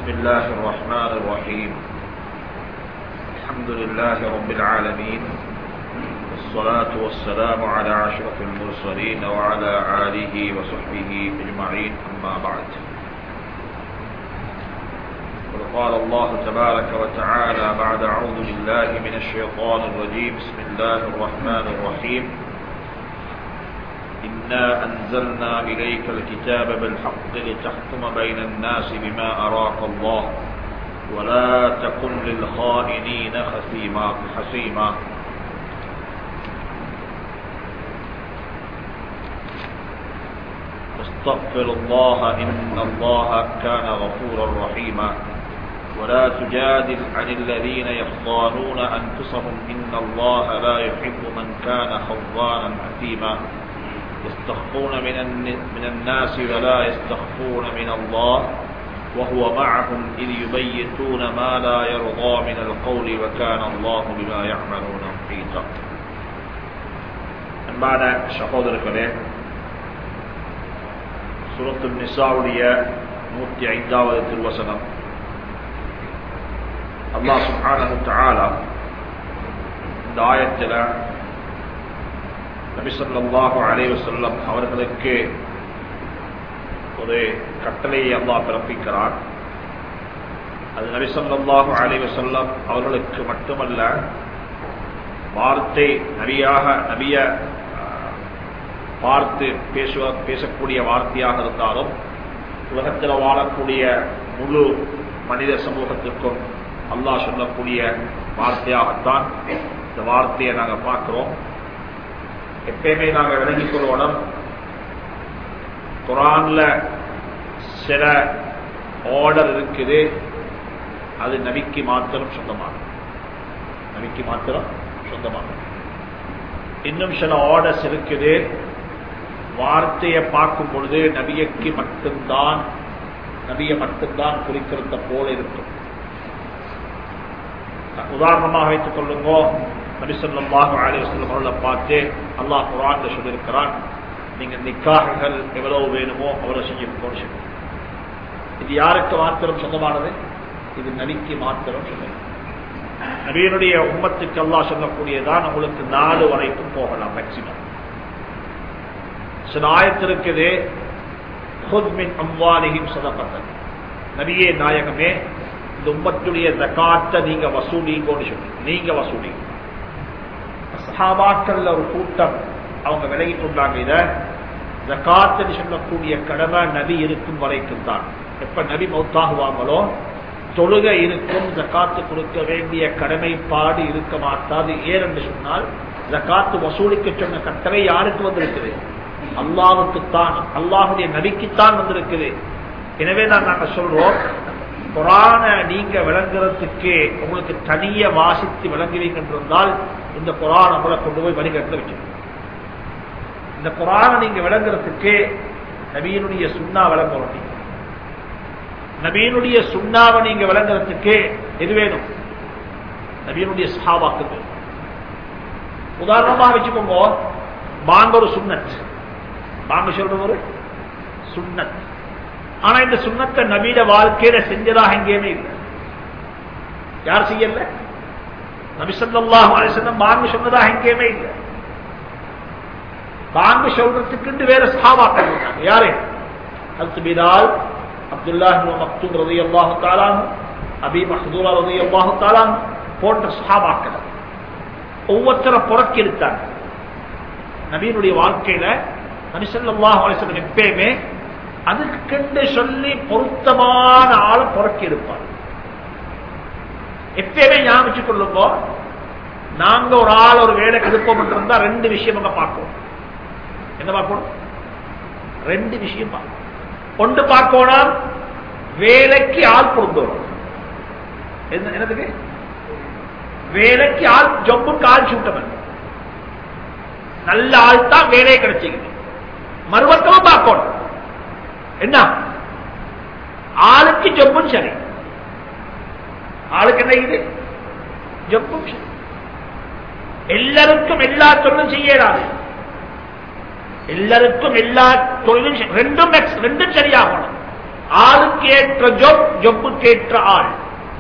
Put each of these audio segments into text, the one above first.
الله الرحمن الرحيم الحمد لله رب العالمين والصلاة والسلام على أشرف المرسلين وعلى آله وصحبه أجمعين أما بعد قال الله تبارك وتعالى بعد أعوذ بالله من الشيطان الرجيم بسم الله الرحمن الرحيم إنا أنزلنا إليك الكتاب بالحق لتحكم بين الناس بما أراك الله ولا تكن للخائنين خصيما حسيما واستغفر الله إن الله كان غفورا رحيما ولا تجادل عن الذين يخضانون أنفسهم إن الله لا يحب من كان خضانا أثيما يستخفون من من الناس ولا يستخفون من الله وهو معهم إذ يبيتون ما لا يرضى من القول وكان الله بما يعملون محيطا அன்பான சகோதரர்களே சுரத்து நிசாவுடைய நூற்றி ஐந்தாவது திருவசனம் அல்லாஹ் சுப்ஹானஹு தஆலா இந்த ஆயத்தில் நபிசல்லாஹு அலைஹி வஸல்லம் அவர்களுக்கு ஒரு கட்டளையை அல்லாஹ் பிறப்பிக்கிறார் அது நபிசல்லாஹு அலைஹி வஸல்லம் அவர்களுக்கு மட்டுமல்ல வார்த்தை நபியாக நபிய பார்த்து பேசுவ பேசக்கூடிய வார்த்தையாக இருந்தாலும் உலகத்தில் வாழக்கூடிய முழு மனித சமூகத்திற்கும் அல்லாஹ் சொல்லக்கூடிய வார்த்தையாகத்தான் இந்த வார்த்தையை நாங்கள் பார்க்கிறோம் எப்பயுமே நாங்கள் விளங்கிக் கொள்ளணும் குரான்ல சில ஆர்டர் இருக்குது அது நபிக்கு மாத்திரம் சொந்தமாகும் நபிக்கு மாத்திரம் சொந்தமாகும் இன்னும் சில ஆர்டர்ஸ் இருக்குது வார்த்தையை பார்க்கும் பொழுது நபியக்கு மட்டும்தான் நபியை மட்டும்தான் குறிக்கிறத போல இருக்கும் உதாரணமாக வைத்துக் கொள்ளுங்க நபிசல்லாஹு அலிவசல்லம் அவர்களை பார்த்து அல்லாஹ் குரான் சொல்லியிருக்கிறான் நீங்க நிக்காகங்கள் எவ்வளவு வேணுமோ அவ்வளவு செய்யும் இது யாருக்கு மாத்திரம் சொந்தமானது இது நபிக்கு மாத்திரம் சொந்தம் நபியனுடைய உம்மத்துக்கு அல்லாஹ் சொல்லக்கூடியதான் உங்களுக்கு நாலு வரைக்கும் போகலாம் மேக்சிமம் சில ஆயத்திருக்குது ஹுத்மின் அம்வாலிகிம் சொல்லப்பட்டது நபியே நாயகமே இந்த உம்மத்துடைய ஜக்காத்தை நீங்க வசூலிங்கோன்னு சொல்லி நீங்க வசூலிங்க சஹாபாக்கள்ல ஒரு கூட்டம் அவங்க விலகி கொண்டாங்க இத ஜக்காத்து சொல்லக்கூடிய கடமை நபி இருக்கும் வரைக்கும் தான் எப்ப நபி மௌத்தாகுவாங்களோ தொழுகை இருக்கும் ஜக்காத்து கொடுக்க வேண்டிய கடமைப்பாடு இருக்க மாட்டாது ஏன் என்று சொன்னால் ஜக்காத்து வசூலிக்க சொன்ன கட்டளை யாருக்கு வந்திருக்குது அல்லாவுக்குத்தான் அல்லாஹுடைய நபிக்குத்தான் வந்திருக்குது எனவே தான் நாங்க சொல்றோம் குரான நீங்க விளங்குறதுக்கு உங்களுக்கு தனிய வாசித்து விளங்குவீங்க என்றிருந்தால் இந்த குரான் உங்களை கொண்டு போய் வழிகட்டில் வச்சிருக்கோம் இந்த குரானை நீங்க விளங்குறதுக்கு நபீனுடைய சுண்ணா விளங்கணும் நீங்க நபீனுடைய சுண்ணாவை நீங்க விளங்குறதுக்கு எது வேணும் நபீனுடைய சஹாபாக்கு வேணும் உதாரணமாக வச்சுக்கோங்க பாங்க ஒரு சுண்ணத் பாங்க சொல்ற ஒரு சுண்ணத் ஆனா இந்த சுண்ணத்தை நபீட வாழ்க்கையில செஞ்சதாக எங்கேயுமே இல்லை யார் செய்யல நபிசல்லாஹ் அலிசல்லம் பாங்கு சொன்னதாக எங்கேயுமே இல்லை பாங்கு சொல்றதுக்கு வேற சஹாபாக்கள் இருக்காங்க யாரு அது பிலால் அப்துல்லா மக்தூம் ரதி அல்லாஹு தாலான் அபி மஹதூரா ரதி அல்லாஹு தாலான் போன்ற சஹாபாக்கள் ஒவ்வொருத்தரை புறக்கி எடுத்தாங்க நபீனுடைய வாழ்க்கையில நபிசல்லாஹ் அலிசல்லம் எப்பயுமே அதுக்கென்று சொல்லி பொருத்தமான ஆளை புறக்கி இருப்பார் எப்பயுமே ஞாபகம் கொள்ளும்போ நாங்க ஒரு ஆள் ஒரு வேலை கெடுப்போம் இருந்தா ரெண்டு விஷயம் அங்க பார்ப்போம் என்ன பார்ப்போம் ரெண்டு விஷயம் பார்ப்போம் ஒன்று பார்க்கணும் வேலைக்கு ஆள் பொருந்தோம் என்னதுக்கு வேலைக்கு ஆள் ஜொப்புக்கு ஆள் சூட்டவன் நல்ல ஆள் தான் வேலையை கிடைச்சிக்குது மறுபக்கமும் பார்க்கணும் என்ன ஆளுக்கு ஜப்பும் சரி ஆளுக்கு என்ன இது ஜப்பும் சரி எல்லாருக்கும் எல்லா தொழிலும் செய்யலாது எல்லாருக்கும் எல்லா தொழிலும் செய்- ரெண்டும் ex- ரெண்டும் சரியாகணும் ஆளுக்கு ஏற்ற ஜொப் ஜொப்புக்கு ஏற்ற ஆள்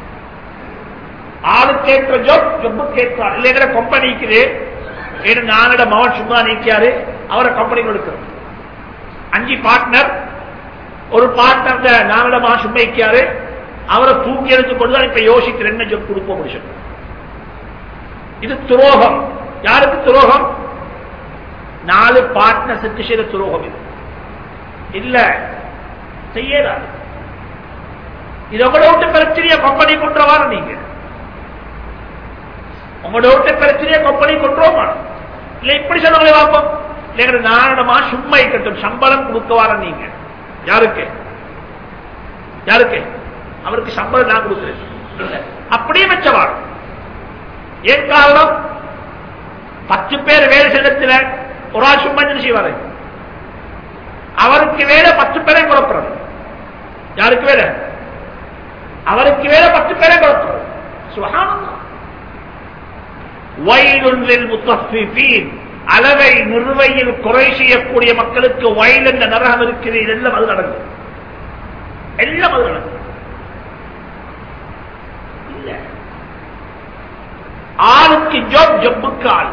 ஆளுக்கு ஏற்ற ஜொப் ஜொப்புக்கு ஏற்ற ஆள் இல்லைங்கிற கம்பெனிக்கு ஏன்னு நானிட மகன் சும்மா நீக்கியாரு அவரை கம்பெனி கொடுக்கிறது அஞ்சு பார்ட்னர் ஒரு பார்ட்னர் நானிட மகன் சும்மா நீக்கியாரு அவரை தூக்கி எடுத்து கொண்டு தான் இப்ப யோசிக்கிற என்ன ஜொப் கொடுப்போம் முடிச்சு இது துரோகம் யாருக்கு துரோகம் நாலு பார்ட்னர்ஸுக்கு செய்த துரோகம் இது இல்ல செய்யலாது இது உங்களோட விட்டு பிரச்சனைய கம்பெனி கொண்டுவார நீங்க உங்களோட விட்டு பிரச்சனைய கம்பெனி கொண்டுருவோமா இல்ல இப்படி சொன்னவங்களே பார்ப்போம் இல்லைங்கிற நாரணமா சும்மா இருக்கட்டும் சம்பளம் கொடுக்கவார நீங்க யாருக்கு யாருக்கு அவருக்கு சம்பளம் நான் கொடுக்கிறேன் இல்ல அப்படியே வச்சவாள் ஏன் காரணம் பத்து பேர் வேலை செல்லத்தில் ஒரு ஆள் சும்மா என்ன செய்வாரு அவருக்கு வேலை பத்து பேரை குழப்புறது யாருக்கு வேலை அவருக்கு வேலை பத்து பேரை குழப்புறது சுகானந்தம் வயலுள்ளில் முத்தீன் அளவை நிறுவையில் குறை செய்யக்கூடிய மக்களுக்கு வயல் என்ற நரகம் இருக்குது இதெல்லாம் அது நடக்கும் எல்லாம் அது நடக்கும் இல்ல ஆளுக்கு ஜப் ஜப்புக்கு ஆள்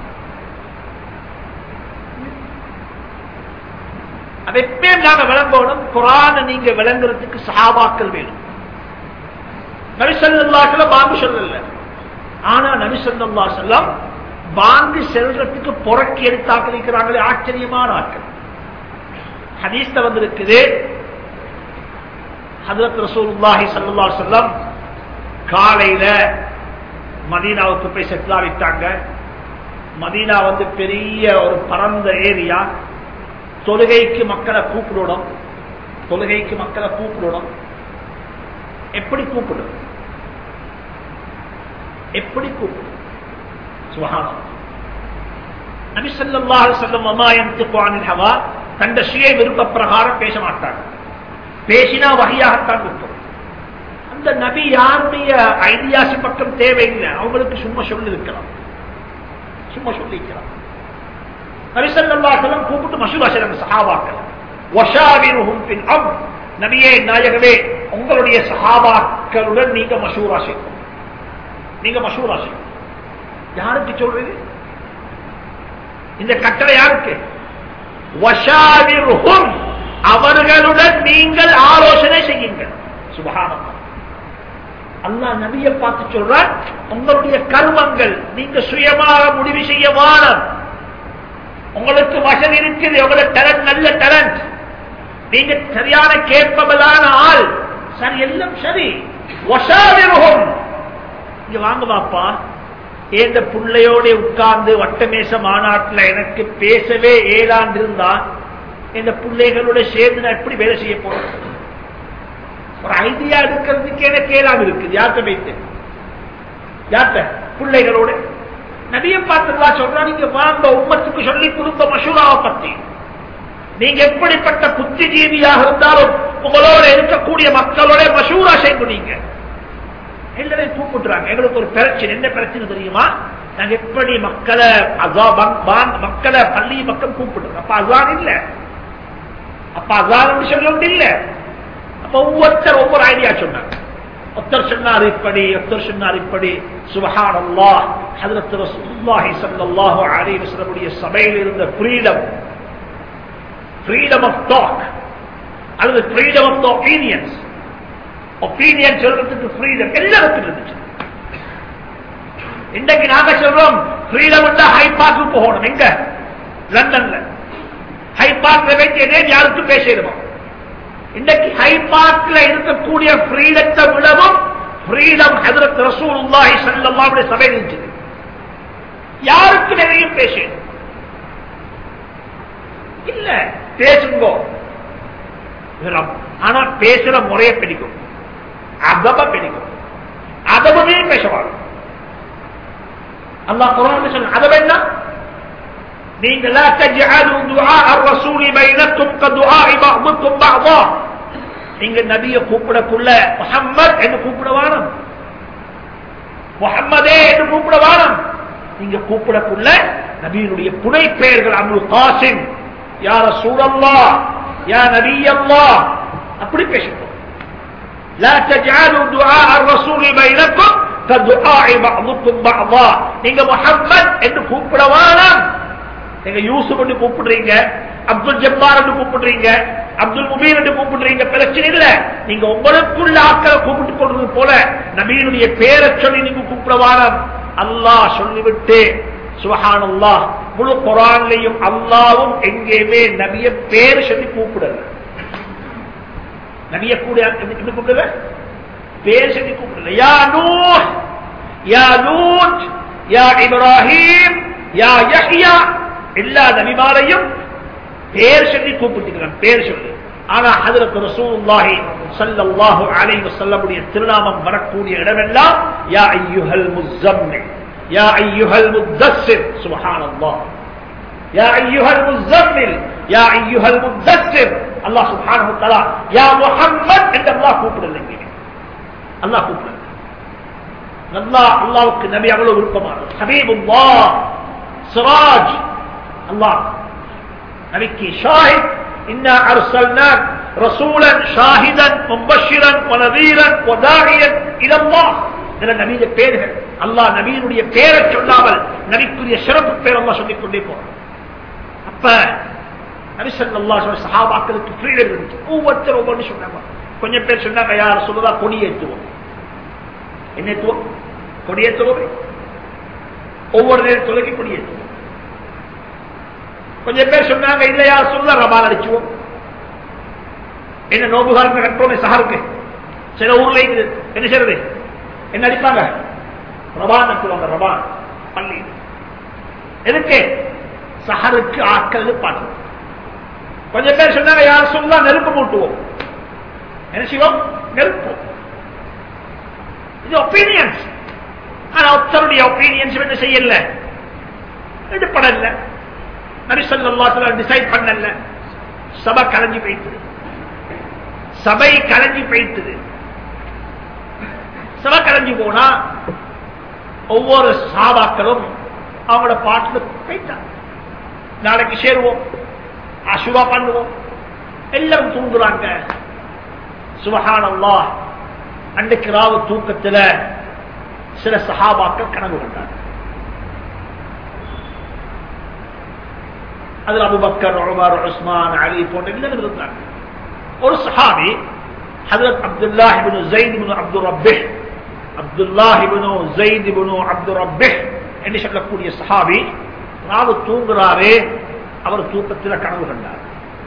அதை எப்பயும் நாங்க விளங்கணும் குரான நீங்க விளங்குறதுக்கு சஹாபாக்கள் வேணும் நபிசல்லாக்கள பாங்கு சொல்லல ஆனா நபிசல்லா செல்லம் பாங்கு செல்றதுக்கு புறக்கி எடுத்தாக்கள் இருக்கிறாங்களே ஆச்சரியமான ஆட்கள் ஹதீஸ்ல வந்திருக்குது ஹதரத் ரசூலுல்லாஹி சல்லா செல்லம் காலையில மதீனாவுக்கு போய் செட்டில் ஆகிட்டாங்க மதீனா வந்து பெரிய ஒரு பரந்த ஏரியா தொழுகைக்கு மக்களை கூப்பிடணும் தொழுகைக்கு மக்களை கூப்பிடணும் எப்படி கூப்பிடும் எப்படி கூப்பிடும் சுகானம் நபிசல்லாஹ் செல்லும் அமாயத்துக்கு ஹவா தண்ட சுய விருப்ப பிரகாரம் பேச மாட்டாங்க பேசினா வகையாகத்தான் கூப்பிடும் அந்த நபி யாருடைய ஐடியாசி பக்கம் தேவையில்லை அவங்களுக்கு சும்மா சொல்லி இருக்கலாம் சும்மா சொல்லிக்கலாம் நபிசல்லாசலம் கூப்பிட்டு மசூரா செய்றாங்க சஹாபாக்கள் வஷாவிருஹும் பின் அம் நபியே நாயகவே உங்களுடைய சஹாபாக்களுடன் நீங்க மசூரா செய்யணும் நீங்க மசூரா செய்யணும் யாருக்கு சொல்றது இந்த கட்டளை யாருக்கு வஷாவிருஹும் அவர்களுடன் நீங்கள் ஆலோசனை செய்யுங்கள் சுபகானம் அல்லாஹ் நபிய பார்த்து சொல்றார் உங்களுடைய கர்மங்கள் நீங்க சுயமாக முடிவு செய்ய வானம் உங்களுக்கு வசதி இருக்குது உங்களோட டேலண்ட் நல்ல டேலண்ட் நீங்க சரியான கேட்பபலான ஆள் சரி எல்லாம் சரி வசாவிருகும் இங்க வாங்க பாப்பா ஏந்த பிள்ளையோட உட்கார்ந்து வட்டமேச மாநாட்டில் எனக்கு பேசவே ஏழாண்டு இருந்தா இந்த பிள்ளைகளோட சேர்ந்து நான் எப்படி வேலை செய்ய போறேன் ஒரு ஐடியா எடுக்கிறதுக்கு எனக்கு ஏழாம் இருக்குது யார்கிட்ட வைத்து யார்கிட்ட பிள்ளைகளோட நபிய பார்த்துதா சொல்றா நீங்க வாழ்ந்த உம்மத்துக்கு சொல்லி கொடுத்த மசூராவை பத்தி நீங்க எப்படிப்பட்ட புத்திஜீவியாக இருந்தாலும் உங்களோட இருக்கக்கூடிய மக்களோட மசூரா செய்து நீங்க எல்லாரையும் கூப்பிடுறாங்க எங்களுக்கு ஒரு பிரச்சனை என்ன பிரச்சனை தெரியுமா நாங்க எப்படி மக்களை மக்களை பள்ளி மக்கள் கூப்பிடுறோம் அப்ப அசான் இல்ல அப்ப அசான் சொல்ல இல்ல அப்ப ஒவ்வொருத்தர் ஒவ்வொரு ஐடியா சொன்னாங்க ஒருத்தர் சொன்னார் இப்படி ஒருத்தர் சொன்னார் இப்படி சுபஹான் அல்லாஹ் ஹதரத் ரசூலுல்லாஹி ஸல்லல்லாஹு அலைஹி வஸல்லம் சபையில் இருந்த ஃப்ரீடம் ஃப்ரீடம் ஆஃப் டாக் அல்லது ஃப்ரீடம் ஆஃப் ஒப்பீனியன்ஸ் ஒப்பீனியன் சொல்றதுக்கு ஃப்ரீடம் எல்லாருக்கும் இருந்துச்சு இன்றைக்கு நாங்க சொல்றோம் ஃப்ரீடம் ஹை பார்க்கு போகணும் எங்க லண்டன்ல ஹை பார்க்ல வைத்து யாருக்கும் பேசிடுவோம் இன்றைக்கு ஹை பார்க்ல இருக்கக்கூடிய ஃப்ரீடத்தை விடவும் ஃப்ரீடம் ஹதரத் ரசூலுல்லாஹி ஸல்லல்லாஹு அலைஹி சபை இருந்துச்சு யாருக்கு நிறைய பேசு இல்ல பேசுங்க ஆனா பேசுற முறையை பிடிக்கும் அதப பிடிக்கும் அதபமே பேசுவாங்க அல்லாஹ் குரான் சொன்ன அதப என்ன நீங்க لا تجعلوا دعاء الرسول بينكم كدعاء بعضكم بعضا நீங்க நபிய கூப்பிடக்குள்ள முஹம்மத் என்று கூப்பிட வானம் முஹம்மதே என்று கூப்பிட வானம் நீங்க கூப்பிடக்குள்ள நபியினுடைய புனை பெயர்கள் அபுல் காசிம் யார சூழல்லா யா நபி அல்லா அப்படி பேசணும் لا تجعلوا دعاء الرسول بينكم كدعاء بعضكم بعضا நீங்க முஹம்மத் என்று கூப்பிடவானாம் நீங்க யூசுப் என்று கூப்பிடுறீங்க அப்துல் ஜப்பார் என்று கூப்பிடுறீங்க அப்துல் முபீன் என்று கூப்பிடுறீங்க பிரச்சனை இல்ல நீங்க உங்களுக்குள்ள ஆக்களை கூப்பிட்டு கொள்றது போல நபீனுடைய பேரை சொல்லி நீங்க கூப்பிடவானாம் அல்லாஹ் சொல்லிவிட்டு சுபஹான் அல்லாஹ் முழு குரான்லையும் அல்லாவும் எங்கேயுமே நபிய பேர் சொல்லி கூப்பிடல நபிய கூட எப்படி கூப்பிடல பேர் சொல்லி கூப்பிடல யா நூஹ் யா லூத் யா இப்ராஹிம் யா யஹ்யா எல்லா நபிமாரையும் பேர் சொல்லி கூப்பிட்டுக்கிறான் பேர் சொல்லி ஆனா ஹதரத் ரசூலுல்லாஹி ஸல்லல்லாஹு அலைஹி வஸல்லமுடைய திருநாமம் வரக்கூடிய இடமெல்லாம் யா அய்யுஹல் முஸம்மில் யா அய்யுஹல் முத்தஸ்ஸிர் சுப்ஹானல்லாஹ் யா அய்யுஹல் முஸம்மில் யா அய்யுஹல் முத்தஸ்ஸிர் அல்லாஹ் சுப்ஹானஹு வ தஆலா யா முஹம்மத் என்று அல்லாஹ் கூப்பிடலைங்க அல்லாஹ் கூப்பிடல அல்லாஹ் அல்லாஹ்வுக்கு நபி அவ்வளவு விருப்பமானது ஹபீபுல்லாஹ் சிராஜ் அல்லாஹ் நபிக்கு ஷாஹித் இன்னா அர்சல்னாக் ரசூலன் ஷாஹிதன் முபஷிரன் வனதீரன் வதாயியன் இதல்லாஹ் இதுல நபியுடைய பேர்கள் அல்லாஹ் நபியினுடைய பேரை சொல்லாமல் நபிக்குரிய சிறப்பு பேர் அல்லாஹ் சொல்லிக் கொண்டே போறான் அப்ப நபிசல்லா சொல்ல சஹாபாக்களுக்கு ஃப்ரீடம் இருந்துச்சு ஒவ்வொருத்தர் ஒவ்வொன்று சொன்னாங்க கொஞ்சம் பேர் சொன்னாங்க யார் சொல்லுதா கொடியேற்றுவோம் என்ன ஏற்றுவோம் கொடியேற்றுவோம் ஒவ்வொரு நேரம் தொலைக்கு கொடியேற்றுவோம் கொஞ்சம் பேர் சொன்னாங்க இல்ல யார் சொல்ல ரபால் அடிச்சுவோம் என்ன நோபுகாரங்க கட்டுறோமே சஹருக்கு சில ஊர்ல இருக்குது என்ன செய்யறது என்ன அடிப்பாங்க ரபான் நட்டுவாங்க ரபான் பள்ளி எதுக்கு சஹருக்கு ஆக்கள் பாட்டு கொஞ்சம் பேர் சொன்னாங்க யார் சொல்லா நெருப்பு மூட்டுவோம் என்ன செய்வோம் நெருப்பு இது ஒப்பீனியன்ஸ் ஆனா ஒருத்தருடைய ஒப்பீனியன்ஸ் என்ன செய்யல எடுப்படல நரிசல்லாத்துல டிசைட் பண்ணல சபை கலைஞ்சு போயிட்டது சபை கலைஞ்சு போயிட்டது சபை கலைஞ்சு போனா ஒவ்வொரு சாபாக்களும் அவங்களோட பாட்டுல போயிட்டாங்க நாளைக்கு சேருவோம் அசுவா பண்ணுவோம் எல்லாரும் தூங்குறாங்க சுபஹான் அல்லாஹ் அன்றைக்கு ராவு தூக்கத்துல சில சஹாபாக்கள் கனவு கண்டாங்க அதுல அபுபக்கர் உமர் உஸ்மான் அலி போன்ற எல்லாரும் இருந்தாங்க ஒரு சஹாபி ஹதரத் அப்துல்லாஹ் இப்னு ஸைத் இப்னு அப்துர் ரப்பிஹ் அப்துல்லாஹ் இப்னு ஸைத் இப்னு அப்துர் ரப்பிஹ் என்று சொல்லக்கூடிய சஹாபி ராவு தூங்குறாரே அவர் தூக்கத்தில் கனவு கண்டார்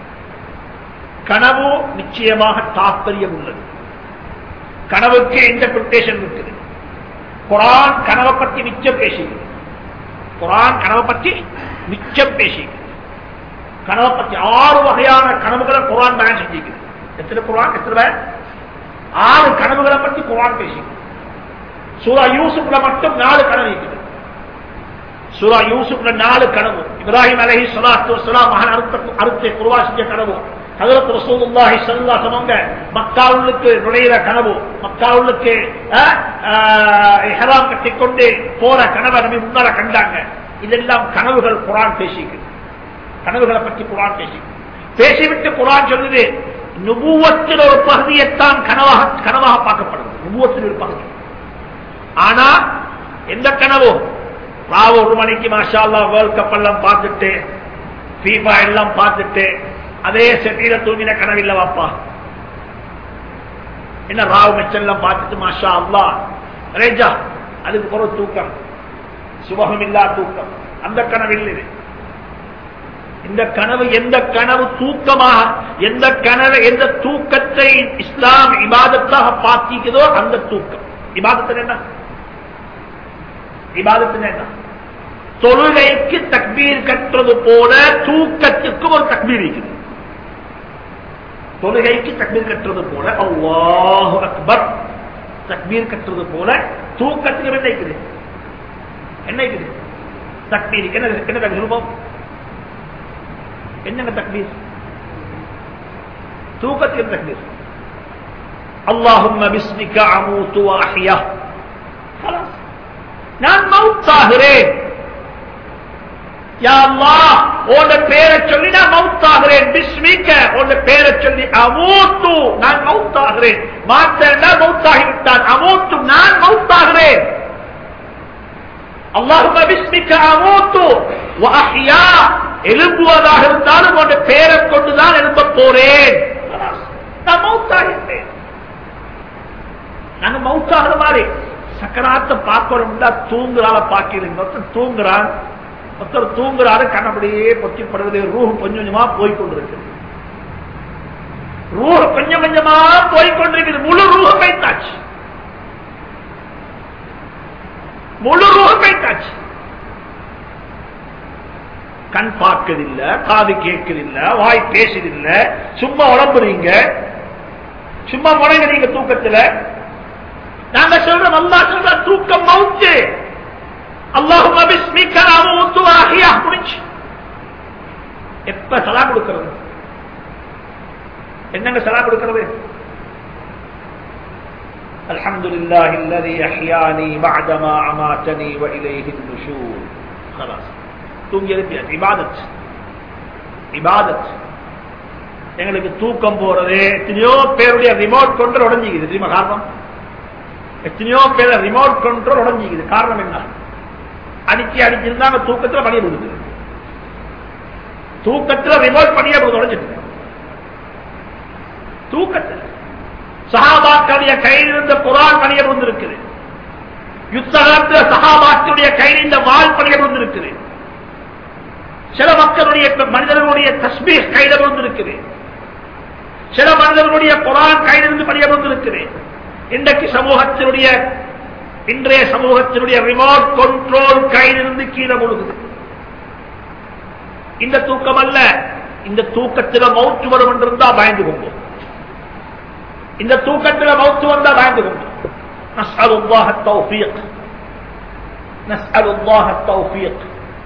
கனவு நிச்சயமாக தாற்பயம் உள்ளது கனவுக்கு இன்டர்பிரிட்டேஷன் இருக்குது குரான் கனவை பற்றி மிச்சம் பேசுகிறது குரான் கனவை பற்றி மிச்சம் பேசுகிறது கனவை பற்றி ஆறு வகையான கனவுகளை குரான் பயன் செஞ்சிருக்குது எத்தனை குரான் எத்தனை பயன் ஆறு கனவுகளை பற்றி குரான் பேசுகிறது சூரா யூசுப்ல மட்டும் நாலு கனவு இருக்குது சூரா யூசுப்ல நாலு கனவு இப்ராஹிம் அலஹி சலாத்து வலாம் மகன் அறுத்த அறுத்தை குருவா செஞ்ச கனவு ஹதரத் ரசூலுல்லாஹி ஸல்லல்லாஹு அலைஹி வஸல்லம் மக்காவுக்கு நுழையிற கனவு மக்காவுக்கு இஹ்ராம் கட்டிக்கொண்டு போற கனவை நபி முன்னால கண்டாங்க இதெல்லாம் கனவுகள் குரான் பேசிக்கு கனவுகளை பற்றி குரான் பேசி பேசிவிட்டு குரான் சொல்லுது நுபுவத்தில் ஒரு பகுதியைத்தான் கனவாக கனவாக பார்க்கப்படுது நுபுவத்தில் ஒரு பகுதி ஆனா எந்த கனவு ராவு ஒரு மணிக்கு மாஷா அல்லா வேர்ல்ட் கப் எல்லாம் பார்த்துட்டு ஃபீஃபா எல்லாம் பார்த்துட்டு அதே செட்டியில தூங்கின கனவில்ல வாப்பா என்ன ராவு மெச்செல்லாம் பார்த்துட்டு மாஷா அல்லா ரேஜா அதுக்கு பிறகு தூக்கம் சுபகம் இல்லா தூக்கம் அந்த கனவில் இது இந்த கனவு எந்த கனவு தூக்கமாக எந்த கனவு எந்த தூக்கத்தை இஸ்லாம் இபாதத்தாக பார்த்திக்குதோ அந்த தூக்கம் இபாதத்தில் என்ன இபாதத்தில் என்ன தொழுகைக்கு தக்பீர் கட்டுறது போல தூக்கத்துக்கும் ஒரு தக்பீர் இருக்குது தொழுகைக்கு தக்பீர் கட்டுறது போல அல்லாஹு அக்பர் தக்பீர் கட்டுறது போல தூக்கத்துக்கு என்ன இருக்குது என்ன இருக்குது தக்பீர் என்ன என்ன நிருபம் என்னங்க தக்பீர் தூக்கத்துக்கு தக்பீர் அல்லாஹும் பிஸ்மிக அமூத்து வாஹியா நான் மவுத்தாகிறேன் யா அல்லாஹ் உன்ட பேரை சொல்லி நான் மவுத்தாகிறேன் பிஸ்மிக்க உன்ட பேரை சொல்லி அமூத்து நான் மௌத்தாகிறேன் மாத்தா மௌத்தாகிவிட்டான் அமூத்து நான் மௌத்தாகிறேன் அல்லாஹும பிஸ்மிக்க அமூத்து வஅஹ்யா எழும்புவதாக இருந்தாலும் உன்னுடைய பேரை கொண்டுதான் எழும்ப போறேன் நான் மௌத்தாகிட்டேன் நாங்க மௌத்தாகிற மாதிரி சக்கராத்த பார்க்கணும்னா தூங்குறால பாக்கிறீங்க ஒருத்தர் தூங்குறான் ஒருத்தர் தூங்குறாரு கண்ணபடியே பொத்திப்படுவது ரூஹ் கொஞ்சம் கொஞ்சமா போய் கொண்டிருக்கிறது ரூஹ் கொஞ்சம் கொஞ்சமா போய் கொண்டிருக்கிறது முழு ரூஹ பைத்தாச்சு முழு ரூஹ பைத்தாச்சு கண் பார்க்கதில்ல காது கேட்கதில்ல வாய் பேசுதில்ல சும்மா உடம்புறீங்க சும்மா முடங்குறீங்க தூக்கத்துல நாங்க சொல்றோம் அல்லா சொல்ற தூக்கம் மவுத்து அல்லாஹும் அபிஸ்மிக்கலாமுத்துவாகியா முடிச்சு எப்ப சலா கொடுக்கிறது என்னங்க சலா கொடுக்கிறது الحمد لله الذي أحياني بعدما أماتني وإليه النشور خلاص தூங்கி எழுப்பியாச்சு இபாதத் இபாதத் எங்களுக்கு தூக்கம் போறது எத்தனையோ பேருடைய ரிமோட் கண்ட்ரோல் உடஞ்சிக்குது தெரியுமா காரணம் எத்தனையோ பேர் ரிமோட் கண்ட்ரோல் உடஞ்சிக்குது காரணம் என்ன அடிச்சு அடிச்சிருந்தாங்க தூக்கத்துல பணிய கொடுக்குது தூக்கத்துல ரிமோட் பணிய கொடுத்து உடஞ்சிட்டு தூக்கத்தில் சஹாபாக்களுடைய கையில் இருந்த குரான் பணிய கொண்டிருக்குது யுத்தகத்துல சஹாபாக்களுடைய கையில் இந்த வால் பணிய கொண்டிருக்குது சில மக்களுடைய மனிதர்களுடைய தஸ்மீ கையில கொண்டிருக்குது சில மனிதர்களுடைய குரான் கையிலிருந்து பணிய கொண்டிருக்குது இன்றைக்கு சமூகத்தினுடைய இன்றைய சமூகத்தினுடைய ரிமோட் கண்ட்ரோல் கையிலிருந்து கீழே முழுகுது இந்த தூக்கம் அல்ல இந்த தூக்கத்தில் மௌத்து வரும் என்றிருந்தா பயந்து கொண்டு இந்த தூக்கத்தில் மௌத்து வந்தா பயந்து கொண்டு نسأل الله التوفيق نسأل الله التوفيق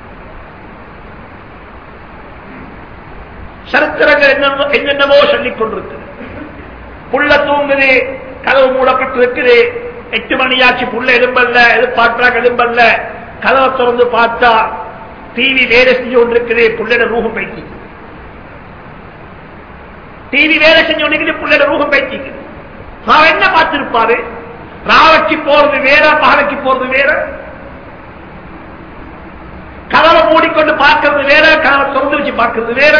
சரித்திரங்கள் என்னென்னவோ சொல்லிக் கொண்டிருக்கிறது புள்ள தூங்குது கதவு மூடப்பட்டிருக்குது எட்டு மணியாச்சு புள்ள எலும்பல்ல எதிர்பார்க்கிறாங்க எலும்பல்ல கதவை திறந்து பார்த்தா டிவி வேலை செஞ்சு கொண்டிருக்குது புள்ளைட ரூகம் பைத்தி டிவி வேலை செஞ்சு கொண்டிருக்குது புள்ளைட ரூகம் பைத்திக்குது அவர் என்ன பார்த்திருப்பாரு ராவக்கு போறது வேற பகலைக்கு போறது வேற கதவை மூடிக்கொண்டு பார்க்கறது வேற கதவை திறந்து வச்சு பார்க்கறது வேற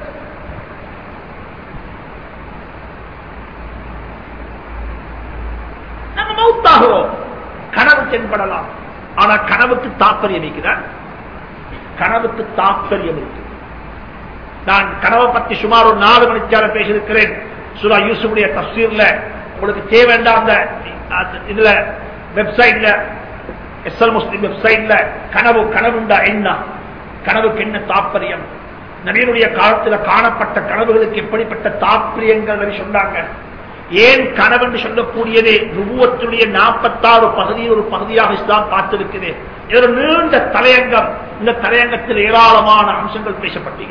நம்ம மௌத்தாகிறோம் கனவு தென்படலாம் ஆனா கனவுக்கு தாற்பயம் இருக்கிறார் கனவுக்கு தாற்பயம் இருக்கு நான் கனவை பத்தி சுமார் ஒரு நாலு மணிச்சார பேசியிருக்கிறேன் சுரா யூசுடைய தப்சீர்ல உங்களுக்கு தேவைண்டா அந்த இதுல வெப்சைட்ல எஸ்எல் முஸ்லிம் வெப்சைட்ல கனவு கனவுண்டா என்ன கனவுக்கு என்ன தாற்பயம் நவீனுடைய காலத்தில் காணப்பட்ட கனவுகளுக்கு எப்படிப்பட்ட தாற்பயங்கள் சொன்னாங்க ஏன் கனவு என்று சொல்லக்கூடியது நுபுவத்துடைய நாற்பத்தாறு பகுதியில் ஒரு பகுதியாக இஸ்லாம் பார்த்திருக்குது இது ஒரு நீண்ட தலையங்கம் இந்த தலையங்கத்தில் ஏராளமான அம்சங்கள் பேசப்பட்டது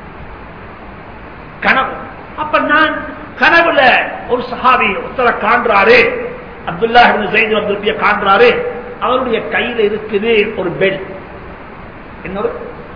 கனவு அப்ப நான் கனவுல ஒரு சஹாபி ஒருத்தர காண்றாரு அப்துல்லா ஜெயித் அப்துல்பிய காண்றாரு அவருடைய கையில இருக்குது ஒரு பெல் என்னோட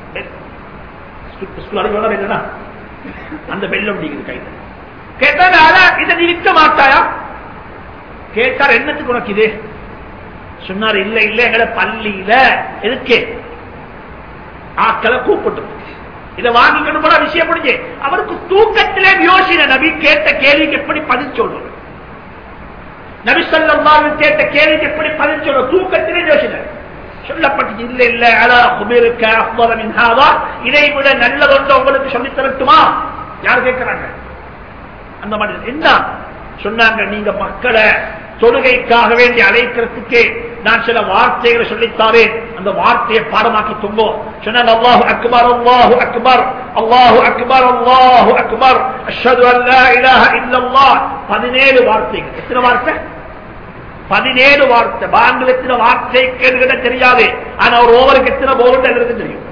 அந்த பெல் அப்படிங்கிறது கையில கேட்டாரு இதை நீ விற்க மாட்டாயா கேட்டார் என்னத்துக்கு உனக்கு இது சொன்னார் இல்ல இல்ல எங்களை பள்ளியில எதுக்கு ஆக்களை கூப்பிட்டு இதை வாங்கிக்கணும் போல விஷயம் முடிஞ்சு அவருக்கு தூக்கத்திலே யோசின நபி கேட்ட கேள்விக்கு எப்படி பதில் சொல்றது நபி சொல்லம் கேட்ட கேள்விக்கு எப்படி பதில் சொல்ற தூக்கத்திலே யோசின சொல்லப்பட்டு இல்ல இல்ல அலா குபிருக்க அஃபலம் இதை விட நல்லதொன்று உங்களுக்கு சொல்லி தரட்டுமா யார் கேட்கிறாங்க அந்த மாதிரி என்ன சொன்னாங்க நீங்க மக்களை தொழுகைக்காக வேண்டி அழைக்கிறதுக்கு நான் சில வார்த்தைகளை சொல்லித்தாரேன் அந்த வார்த்தையை பாடமாக்கி துங்கோ சொன்னாங்க அல்லாஹு அக்பர் அல்லாஹு அக்பர் அல்லாஹு அக்பர் அல்லாஹு அக்பர் அஷ்ஹது அல்லா இலாஹ இல்லல்லாஹ் பதினேழு வார்த்தைகள் எத்தனை வார்த்தை பதினேழு வார்த்தை பாங்கில் எத்தனை வார்த்தை கேட்கிட்ட தெரியாது ஆனா ஒரு ஓவருக்கு எத்தனை போகட்டும் எங்களுக்கு தெரியும்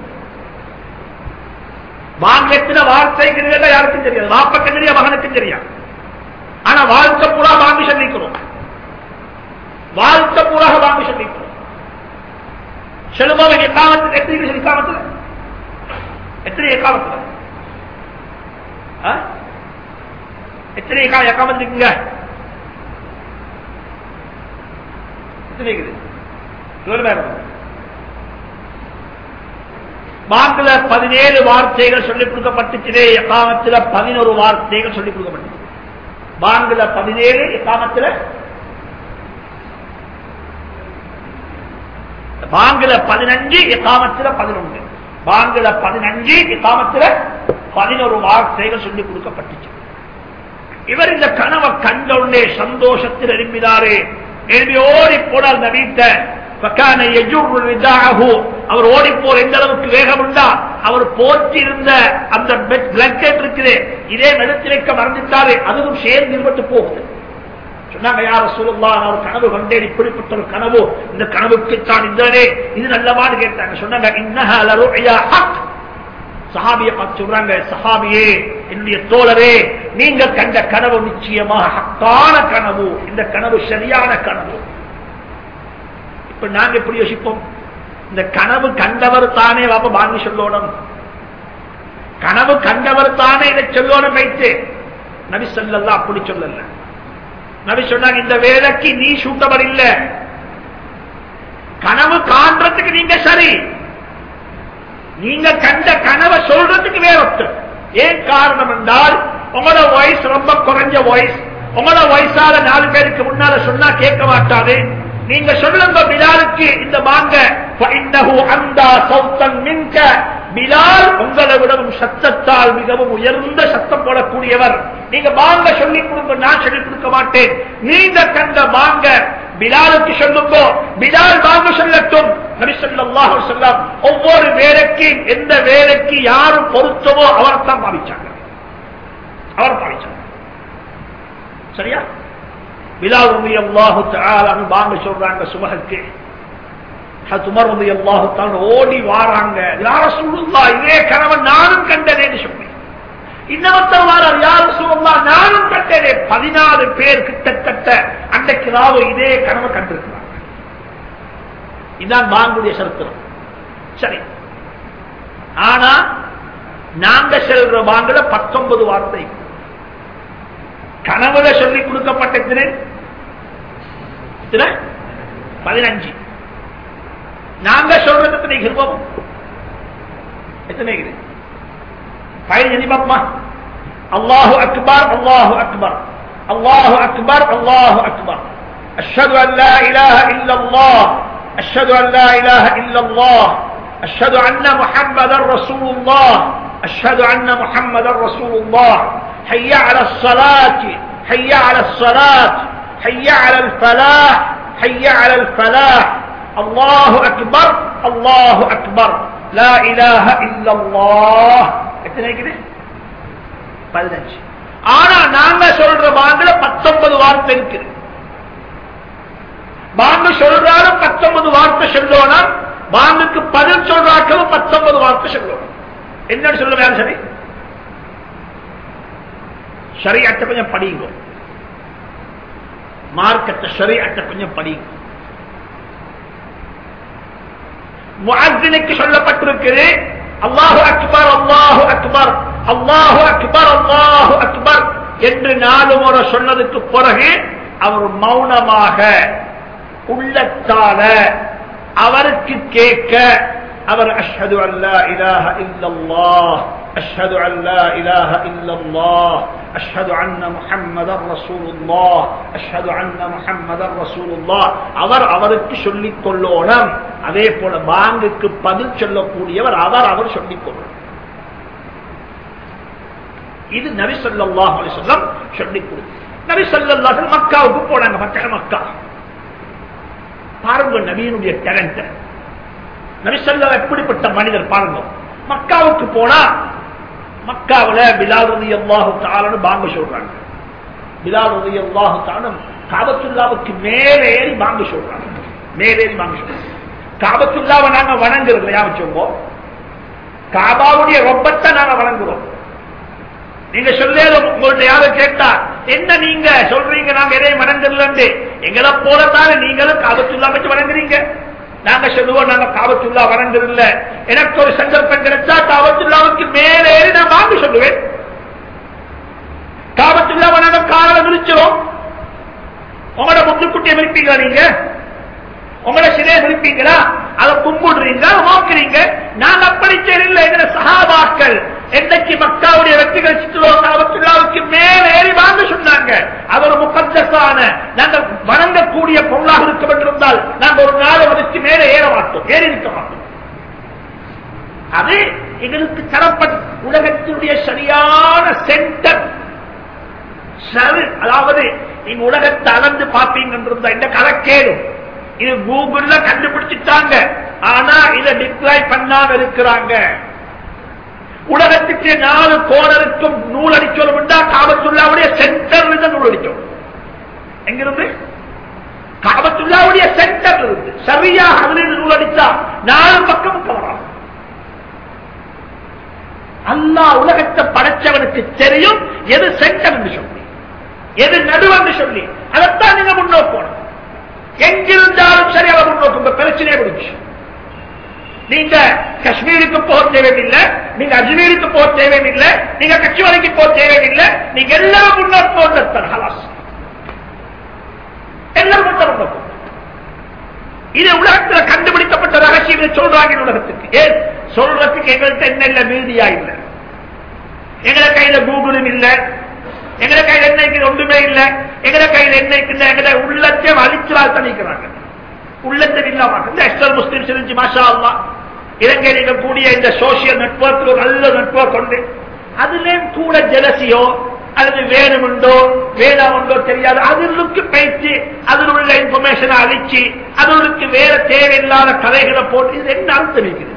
பாங்க எத்தனை வார்த்தை கேட்கிட்ட யாருக்கும் தெரியாது வாப்பக்கு தெரியும் மகனுக்கும் தெரியாது ஆனா வாழ்க்கை பூரா வாங்கி சொல்லிக்கிறோம் வாழ்க்கை பூராக வாங்கி சொல்லிக்கிறோம் செலுமாவின் எக்காமத்தில் எத்தனை எக்காமத்தில் எத்தனை எக்காமத்தில் எத்தனை கால எக்காமத்து இருக்குங்க எத்தனை இருக்குது சொல்லுங்க பாங்குல பதினேழு வார்த்தைகள் சொல்லிக் கொடுக்கப்பட்டுச்சு எக்காமத்துல பதினோரு வார்த்தைகள் சொல்லிக் கொடுக்கப்பட்டுச்சு பாங்குல பதினேழு எக்காமத்துல பாங்குல பதினஞ்சு எக்காமத்துல பதினொன்று பாங்குல பதினஞ்சு எக்காமத்துல பதினோரு வார்த்தைகள் சொல்லிக் கொடுக்கப்பட்டுச்சு இவர் இந்த கனவை கண்ட உடனே சந்தோஷத்தில் எழுப்பினாரு எழுப்பி ஓடி போனார் அந்த வீட்டை பக்கான எஜூர் ரிதாஹு அவர் ஓடி போர் எந்த அளவுக்கு வேகம் உண்டா அவர் போற்றி இருந்த அந்த பிளாங்கெட் இருக்குது இதே நடுத்திரைக்க மறந்துட்டாரு அதுவும் சேர்ந்து இருபட்டு போகுது சொன்னாங்க யார சொல்லுங்களா நான் ஒரு கனவு கண்டேன் இப்படிப்பட்ட ஒரு கனவு இந்த கனவுக்கு தான் இருந்தனே இது நல்லவான்னு கேட்டாங்க சொன்னாங்க இன்னஹா சஹாபியை பார்த்து சொல்றாங்க சஹாபியே என்னுடைய தோழரே நீங்க கண்ட கனவு நிச்சயமாக ஹக்கான கனவு இந்த கனவு சரியான கனவு இப்ப நாங்க எப்படி யோசிப்போம் இந்த கனவு கண்டவர் தானே வாப்ப வாங்கி சொல்லணும் கனவு கண்டவர் தானே இதை சொல்லணும் வைத்து நபி சொல்லலாம் அப்படி சொல்லல நபி சொன்னாங்க இந்த வேலைக்கு நீ சூட்டவர் இல்ல கனவு காண்றதுக்கு நீங்க சரி நீங்க கண்ட கனவை சொல்றதுக்கு வேற ஒருத்தர் ஏன் காரணம் என்றால் உங்களோட வயசு ரொம்ப குறைஞ்ச வயசு உங்களோட வயசால நாலு பேருக்கு முன்னால சொன்னா கேட்க மாட்டாது நீங்க சொல்லுங்க பிலாலுக்கு இந்த வாங்க அந்த சௌத்தன் மின்க பிலால் உங்களை விடவும் சத்தத்தால் மிகவும் உயர்ந்த சத்தம் போடக்கூடியவர் நீங்க வாங்க சொல்லிக் கொடுங்க நான் சொல்லிக் கொடுக்க மாட்டேன் நீங்க கண்ட வாங்க பிலாலுக்கு சொல்லுங்க பிலால் வாங்க சொல்லட்டும் நபிசல்லாஹு சொல்லம் ஒவ்வொரு வேலைக்கு எந்த வேலைக்கு யாரும் பொருத்தமோ அவர் தான் பாவிச்சாங்க அவர் பாவிச்சாங்க சரியா பிலால் ரவி அல்லாஹு வாங்க சொல்றாங்க சுமகக்கு துமர் ரவி அல்லாஹு ஓடி வாராங்க யார சொல்லுங்களா இதே கணவன் நானும் கண்டனேன்னு சொன்னேன் இன்னமத்தர் வாரார் யார சொல்லா நானும் கண்டனே பதினாறு பேர் கிட்டத்தட்ட அன்றைக்கு ராவு இதே கனவை கண்டிருக்கிறாங்க இதுதான் வாங்குடைய சரித்திரம் சரி ஆனா நாங்க செல்ற வாங்கல பத்தொன்பது வார்த்தை கனவுல சொல்லிக் கொடுக்கப்பட்ட பதினஞ்சு நாங்க சொல்றது எத்தனை கிருபம் எத்தனை பதினஞ்சு பாப்பா அல்லாஹு அக்பர் அல்லாஹு அக்பர் அல்லாஹு அக்பர் அல்லாஹு அக்பர் أشهد أن لا إله إلا الله أشهد أن لا إله إلا الله أشهد أن محمدا رسول الله أشهد أن محمدا رسول الله حي على الصلاة حي على الصلاة حي على الفلاح حي على الفلاح الله أكبر الله أكبر لا إله إلا الله எத்தனை இருக்குது பதினஞ்சு ஆனா நாங்க சொல்ற பாங்குல பத்தொன்பது வார்த்தை இருக்குது பாங்கு சொல்றாலும் பத்தொன்பது வார்த்தை சொல்லணும் பாங்குக்கு பதில் சொல்றாக்களும் பத்தொன்பது வார்த்தை சொல்லணும் என்னன்னு சொல்ல வேலை சரி ஷரியத்தை கொஞ்சம் படிங்க மார்க்கத்தை ஷரியத்தை கொஞ்சம் படிங்க முஅத்தினுக்கு சொல்லப்பட்டிருக்குது அல்லாஹு அக்பர் அல்லாஹு அக்பர் அல்லாஹு அக்பர் அல்லாஹு அக்பர் என்று நாலு முறை சொன்னதுக்கு பிறகு அவர் மௌனமாக உள்ளத்தால அவருக்கு கேட்க அவர் அஷ்ஹது அல்லா இலாஹ இல்லல்லாஹ் அஷ்ஹது அல்லா இலாஹ இல்லல்லாஹ் அஷ்ஹது அன்ன முஹம்மதர் ரசூலுல்லாஹ் அஷ்ஹது அன்ன முஹம்மதர் ரசூலுல்லாஹ் அவர் அவருக்கு சொல்லிக் கொள்ளோனம் அதே போல பாங்குக்கு பதில் சொல்லக்கூடியவர் அவர் அவர் சொல்லிக் கொள்ளணும் இது நபி ஸல்லல்லாஹு அலைஹி வஸல்லம் சொல்லிக் கொடுத்து நபி ஸல்லல்லாஹு அலைஹி மக்காவுக்கு போனாங்க மக்கா மக்கா பாருங்க நபியினுடைய டேலண்ட் நபிசல்லா எப்படிப்பட்ட மனிதர் பாருங்க மக்காவுக்கு போனா மக்காவில பிலால் ரதி அல்லாஹு தாலன்னு பாங்க சொல்றாங்க பிலால் ரதி அல்லாஹு தாலும் காபத்துல்லாவுக்கு மேலே ஏறி பாங்க சொல்றாங்க மேலேறி பாங்க சொல்றாங்க காபத்துல்லாவை நாங்க வணங்குறது இல்லையா வச்சோங்க காபாவுடைய ரொப்பத்தை நாங்க வணங்குறோம் நீங்க சொல்லேது உங்கள்ட்ட யாரும் கேட்டா என்ன நீங்க சொல்றீங்க நாங்க எதையும் வணங்குறலன்னு எங்களை போலத்தானே நீங்களும் காபத்துல்லா வச்சு வணங்குறீங்க நாங்க சொல்லுவோம் நாங்க காபத்துல்லா வணங்குறதில்ல எனக்கு ஒரு சந்தர்ப்பம் கிடைச்சா காபத்துல்லாவுக்கு மேலே ஏறி நான் வாங்க சொல்லுவேன் காபத்துல்லாவை நாங்க முடிச்சிடும் உங்களோட முத்துக்குட்டியை விருப்பீங்களா நீங்க உங்களோட சிலையை விருப்பீங்களா அதை கும்பிடுறீங்க நோக்குறீங்க நான் அப்படி செய்யல எங்க சகாபாக்கள் என்னைக்கு மக்காவுடைய வெற்றிகள் சித்துலாவுக்கு மேல ஏறி வாங்க சொன்னாங்க அது ஒரு முகத்தசான நாங்கள் வணங்கக்கூடிய பொருளாக இருக்க வேண்டியிருந்தால் நாங்கள் ஒரு நாள் அதற்கு மேலே ஏற மாட்டோம் ஏறி இருக்க மாட்டோம் அது எங்களுக்கு தரப்பட்ட உலகத்தினுடைய சரியான சென்டர் சரி அதாவது நீங்க உலகத்தை அளந்து பார்ப்பீங்க இந்த கதை கேடும் இது கூகுள்ல கண்டுபிடிச்சிட்டாங்க ஆனா இதை டிப்ளாய் பண்ணாம இருக்கிறாங்க உலகத்துக்கு நாலு கோணருக்கும் நூல் அடிச்சோம் காபத்துள்ளாவுடைய சென்டர் நூல் அடிச்சோம் எங்கிருந்து காபத்துள்ளாவுடைய சென்டர் இருந்து சரியா அதுல நூல் அடிச்சா நாலு பக்கம் கவரம் அல்லா உலகத்தை படைச்சவனுக்கு தெரியும் எது சென்டர் என்று சொல்லி எது நடுவன்னு சொல்லி அதைத்தான் நீங்க முன்னோக்கணும் எங்கிருந்தாலும் சரி அவர் முன்னோக்கும் பிரச்சனையே முடிச்சு நீங்க காஷ்மீருக்கு போக தேவையில்லை நீங்க அஜ்மீருக்கு போக தேவையில்லை நீங்க கட்சிவரைக்கு போக தேவையில்லை நீங்க எல்லாம் முன்னோக்கம் ஹலாஸ் எல்லாம் முன்னோக்கம் இது உலகத்தில் கண்டுபிடிக்கப்பட்ட ரகசியம் சொல்றாங்க உலகத்துக்கு ஏன் சொல்றதுக்கு எங்கள்கிட்ட என்ன இல்ல மீடியா இல்ல எங்களை கையில கூகுளும் இல்ல எங்களை கையில என்ன ஒன்றுமே இல்ல எங்களை கையில என்ன இருக்குல்ல எங்களை உள்ளத்தை அழிச்சலால் தணிக்கிறாங்க உள்ளத்தை இல்லாம இந்த எக்ஸ்டர் முஸ்லிம்ஸ் இருந்துச்சு மாஷா அல்லா இலங்கையில் இருக்கக்கூடிய இந்த சோசியல் நெட்ஒர்க் ஒரு நல்ல நெட்ஒர்க் உண்டு அதுலயும் கூட ஜெலசியோ அல்லது வேணுமுண்டோ வேணாமுண்டோ தெரியாது அதுக்கு பேச்சு அதில் உள்ள இன்ஃபர்மேஷனை அழிச்சு அதுக்கு வேற தேவையில்லாத கதைகளை போட்டு இது என்ன அர்த்தம் இருக்குது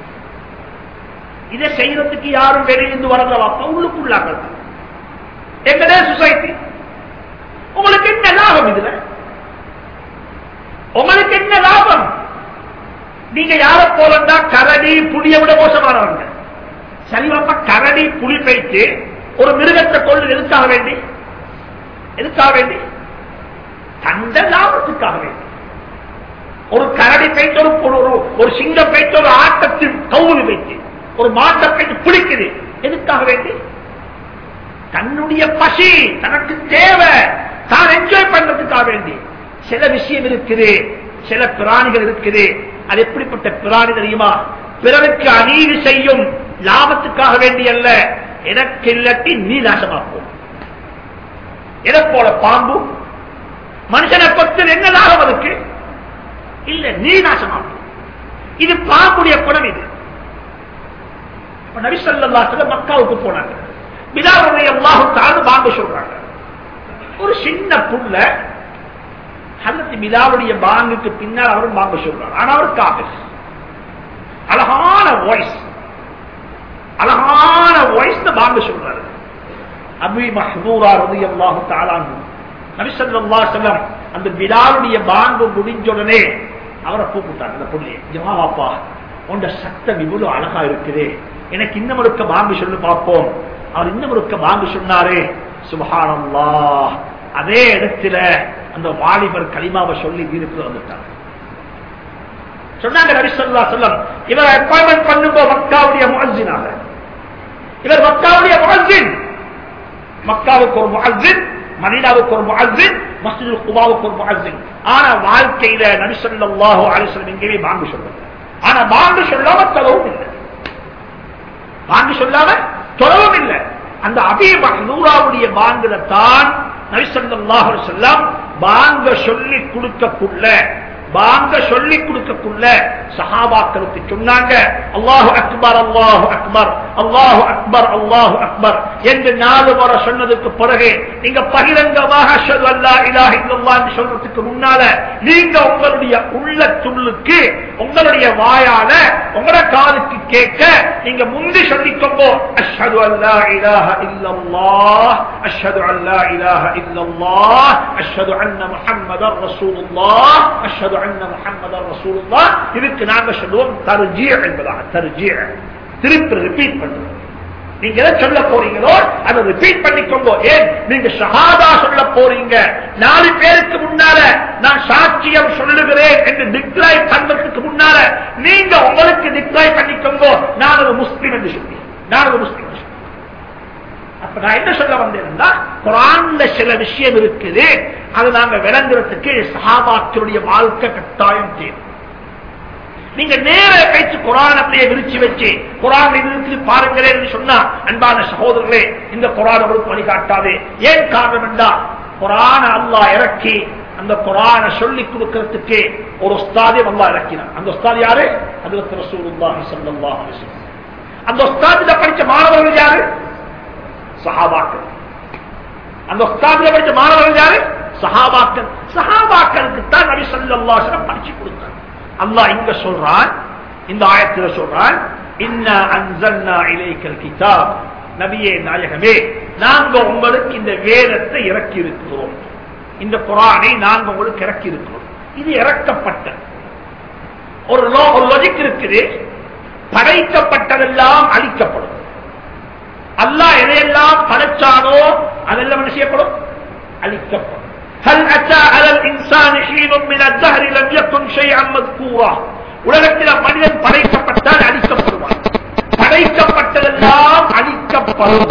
இதை செய்யறதுக்கு யாரும் வெளியிருந்து வரல வாப்பா உள்ளுக்குள்ளாங்க எங்கடே சொசைட்டி உங்களுக்கு என்ன லாபம் இதுல உங்களுக்கு என்ன லாபம் நீங்க யார போலண்டா கரடி புளிய விட மோசமானவங்க சரிவாப்பா கரடி புலி பைத்து ஒரு மிருகத்தை கொண்டு எதுக்காக வேண்டி எதுக்காக வேண்டி தந்த லாபத்துக்காக வேண்டி ஒரு கரடி பைத்து ஒரு ஒரு சிங்கம் பைத்து ஒரு ஆட்டத்தின் கவுவி வைத்து ஒரு மாட்டை பைத்து பிடிக்குது எதுக்காக வேண்டி தன்னுடைய பசி தனக்கு தேவை தான் என்ஜாய் பண்றதுக்காக வேண்டி சில விஷயம் இருக்குது சில பிராணிகள் இருக்குது அது எப்படிப்பட்ட பிராணி தெரியுமா பிறருக்கு அநீதி செய்யும் லாபத்துக்காக வேண்டி அல்ல எனக்கு இல்லாட்டி நீ நாசமாக்கும் எதை போல பாம்பு மனுஷனை பத்து என்ன லாபம் அதுக்கு இல்ல நீ நாசமாக்கும் இது பாம்புடைய குணம் இது நபிசல்லாத்துல மக்காவுக்கு போனாங்க பிலாவுடைய அல்லாஹுக்காக பாம்பு சொல்றாங்க ஒரு சின்ன புள்ள ஹலத்து பிலாவுடைய பாங்குக்கு பின்னால் அவரும் பாம்பு சொல்றாங்க ஆனா அவர் காபிர் அழகான வாய்ஸ் அழகான வாய்ஸ் பாம்பு சொல்றாரு அபி மஹூரா ரதி அல்லாஹு தாலான் நபிசல்லா செல்லம் அந்த பிலாவுடைய பாங்கு முடிஞ்ச உடனே அவரை கூப்பிட்டாங்க அந்த புள்ளியை ஜமாவாப்பா உண்ட சத்தம் இவ்வளவு அழகா இருக்குது எனக்கு இன்னும் ஒருக்க பாம்பு சொல்லு பார்ப்போம் அவர் இன்னும் ஒருக்க பாம்பு சொன்னாரு சுபஹானல்லா அதே இடத்துல அந்த வாலிபர் கலிமாவை சொல்லி வீருக்கு வந்துட்டாங்க சொன்னாங்க நபிசல்லா சொல்லம் இவர் அப்பாயின்மெண்ட் பண்ணும்போ மக்காவுடைய முகஜினாக இவர் மக்காவுடைய முகஜின் மக்காவுக்கு ஒரு முகஜின் மதீனாவுக்கு ஒரு முகஜின் மஸ்ஜிது குபாவுக்கு ஒரு முகஜின் ஆனா வாழ்க்கையில நபிசல்லாஹு அலிஸ்லம் எங்கேயுமே பாங்கு சொல்லுங்க ஆனா பாங்கு சொல்லாம தொலவும் இல்லை பாங்கு சொல்லாம தொலவும் இல்லை அந்த அபீப நூறாவுடைய பாங்குல தான் நபிசல்லாஹு செல்லாம் பாங்க சொல்லி கொடுக்கக்குள்ள பாங்க சொல்லி கொடுக்கக்குள்ள சஹாபாக்களுக்கு சொன்னாங்க அல்லாஹு அக்பர் அல்லாஹு அக்பர் அல்லாஹு அக்பர் அல்லாஹு அக்பர் என்று நாலு முறை சொன்னதுக்கு பிறகு நீங்க பகிரங்கமாக அஷ்ஹது அல்லா இலாஹ இல்லல்லாஹ் என்று சொல்றதுக்கு முன்னால நீங்க உங்களுடைய உள்ள துள்ளுக்கு உங்களுடைய வாயால உங்களோட காதுக்கு கேட்க நீங்க முந்தி சொல்லிக்கோங்க அஷ்ஹது அல்லா இலாஹ இல்லல்லாஹ் அஷ்ஹது அல்லா இலாஹ இல்லல்லாஹ் அஷ்ஹது அன்ன முஹம்மதர் ரசூலுல்லாஹ் அஷ்ஹது அன்ன முஹம்மதர் ரசூலுல்லாஹ் இதுக்கு நாங்க சொல்லுவோம் தர்ஜீ என்பதாக தர்ஜீ திருப்பி ரிப்பீட் பண்றோம் நீங்க எதை சொல்ல போறீங்களோ அதை ரிப்பீட் பண்ணிக்கோங்க ஏன் நீங்க ஷஹாதா சொல்ல போறீங்க நாலு பேருக்கு முன்னால நான் சாட்சியம் சொல்லுகிறேன் என்று டிக்ளைர் பண்றதுக்கு முன்னால நீங்க உங்களுக்கு டிக்ளைர் பண்ணிக்கோங்க நான் ஒரு முஸ்லீம் என்று சொல்லி நான் ஒரு முஸ்லீம் அப்ப நான் என்ன சொல்ல வந்தேன்னா குரான்ல சில விஷயம் இருக்குது அது நாங்க விளங்குறதுக்கு சஹாபாக்களுடைய வாழ்க்கை கட்டாயம் தேவை நீங்க நேர கழிச்சு குரான் அப்படியே விரிச்சு வச்சு குரான் இருக்கு பாருங்களேன் சொன்னா அன்பான சகோதரர்களே இந்த குரான் உங்களுக்கு வழிகாட்டாது ஏன் காரணம் என்றா குரான அல்லாஹ் இறக்கி அந்த குரானை சொல்லி கொடுக்கறதுக்கு ஒரு உஸ்தாதே அல்லாஹ் இறக்கினார் அந்த உஸ்தாத் யாரு அது ரசூலுல்லாஹி ஸல்லல்லாஹு அலைஹி வஸல்லம் அந்த உஸ்தாதில படிச்ச மாணவர்கள் யாரு சஹாபாக்கள் அந்த உஸ்தாதில படிச்ச மாணவர்கள் யாரு சஹாபாக்கள் சஹாபாக்களுக்கு தான் நபி ஸல்லல்லாஹு அலைஹி வஸல்லம் படிச்சு கொடுத்தார் அல்லாஹ் இங்க சொல்றான் இந்த ஆயத்துல சொல்றான் இன்னா அன்சல்னா இலைக்கல் கிதாப் நபியே நாயகமே நாங்க உங்களுக்கு இந்த வேதத்தை இறக்கி இருக்கிறோம் இந்த குரானை நாங்க உங்களுக்கு இறக்கி இருக்கிறோம் இது இறக்கப்பட்ட ஒரு law, ஒரு லாஜிக் இருக்குது படைக்கப்பட்டதெல்லாம் அழிக்கப்படும் அல்லாஹ் எதையெல்லாம் படைச்சானோ அதெல்லாம் என்ன செய்யப்படும் அழிக்கப்படும் هل أتى على الإنسان حين من الدهر لم يكن شيئا مذكورا உலகத்தில் மனிதன் படைக்கப்பட்டால் அழிக்கப்படுவான் படைக்கப்பட்டதெல்லாம் அழிக்கப்படும்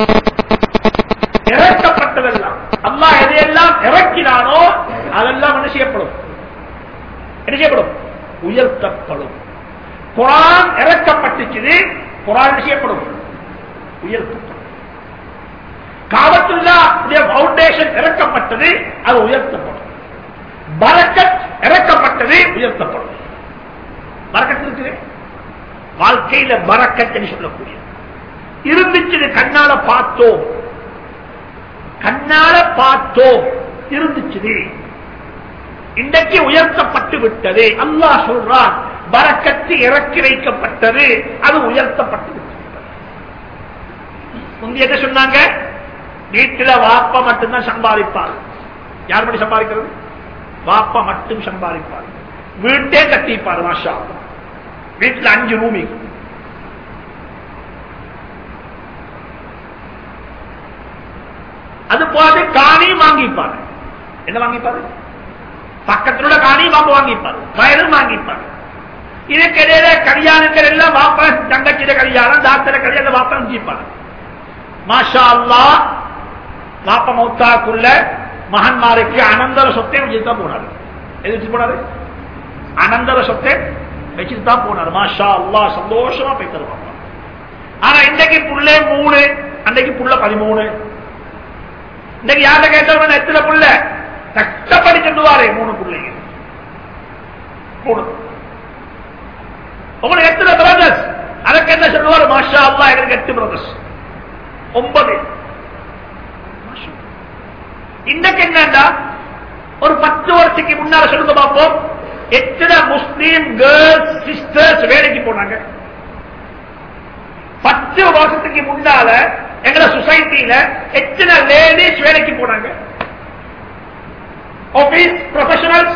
இறக்கப்பட்டதெல்லாம் அல்லாஹ் எதையெல்லாம் இறக்கினானோ அதெல்லாம் என்ன செய்யப்படும் என்ன செய்யப்படும் உயர்த்தப்படும் குரான் இறக்கப்பட்டுச்சு குரான் என்ன செய்யப்படும் உயர்த்தப்படும் காவத்துல்லா பவுண்டேஷன் இறக்கப்பட்டது அது உயர்த்தப்படும் பரக்கத் இறக்கப்பட்டது உயர்த்தப்படும் பரக்கத் இருக்குது வாழ்க்கையில பரக்கத் என்று சொல்லக்கூடிய இருந்துச்சு கண்ணால பார்த்தோம் கண்ணால பார்த்தோம் இருந்துச்சு இன்றைக்கு உயர்த்தப்பட்டு விட்டது அல்லாஹ் சொல்றான் பரக்கத்து இறக்கி வைக்கப்பட்டது அது உயர்த்தப்பட்டு விட்டது முந்தைய என்ன சொன்னாங்க வீட்டில வாப்பா மட்டும்தான் சம்பாதிப்பார் யார் மட்டும் சம்பாதிக்கிறது வாப்பா மட்டும் சம்பாதிப்பார் வீட்டே கட்டிப்பார் மாஷா வீட்டுல அஞ்சு ரூமி அது போது காணியும் வாங்கிப்பாரு என்ன வாங்கிப்பாரு பக்கத்துல காணியும் வாங்க வாங்கிப்பாரு வயலும் வாங்கிப்பாரு இதுக்கிடையில கல்யாணங்கள் எல்லாம் வாப்பா தங்கச்சிட கல்யாணம் தாத்திர கல்யாணம் வாப்பா ஜீப்பாரு மாஷா அல்லா வாப்ப மௌத்தாக்குள்ள மகன்மாருக்கு அனந்தர சொத்தை வச்சுட்டு தான் போனாரு எது வச்சு போனாரு அனந்தர சொத்தை வச்சுட்டு தான் போனாரு மாஷா அல்லா சந்தோஷமா போய் தருவாங்க ஆனா இன்றைக்கு புள்ளே மூணு அன்றைக்கு புள்ள பதிமூணு இன்னைக்கு யார்கிட்ட கேட்டாலும் எத்தனை புள்ள கஷ்டப்படி சொல்லுவாரு மூணு பிள்ளைங்க மூணு உங்களுக்கு எத்தனை பிரதர்ஸ் அதற்கு என்ன சொல்லுவாரு மாஷா அல்லா எங்களுக்கு எட்டு பிரதர்ஸ் ஒன்பது இன்னைக்கு என்னண்டா ஒரு பத்து வருஷத்துக்கு முன்னால சொல்லுங்க பார்ப்போம் எத்தனை முஸ்லீம் கேர்ள்ஸ் சிஸ்டர்ஸ் வேலைக்கு போனாங்க பத்து வருஷத்துக்கு முன்னால எங்க சொசைட்டியில எத்தனை லேடிஸ் வேலைக்கு போனாங்க ஆபீஸ் ப்ரொஃபஷனல்ஸ்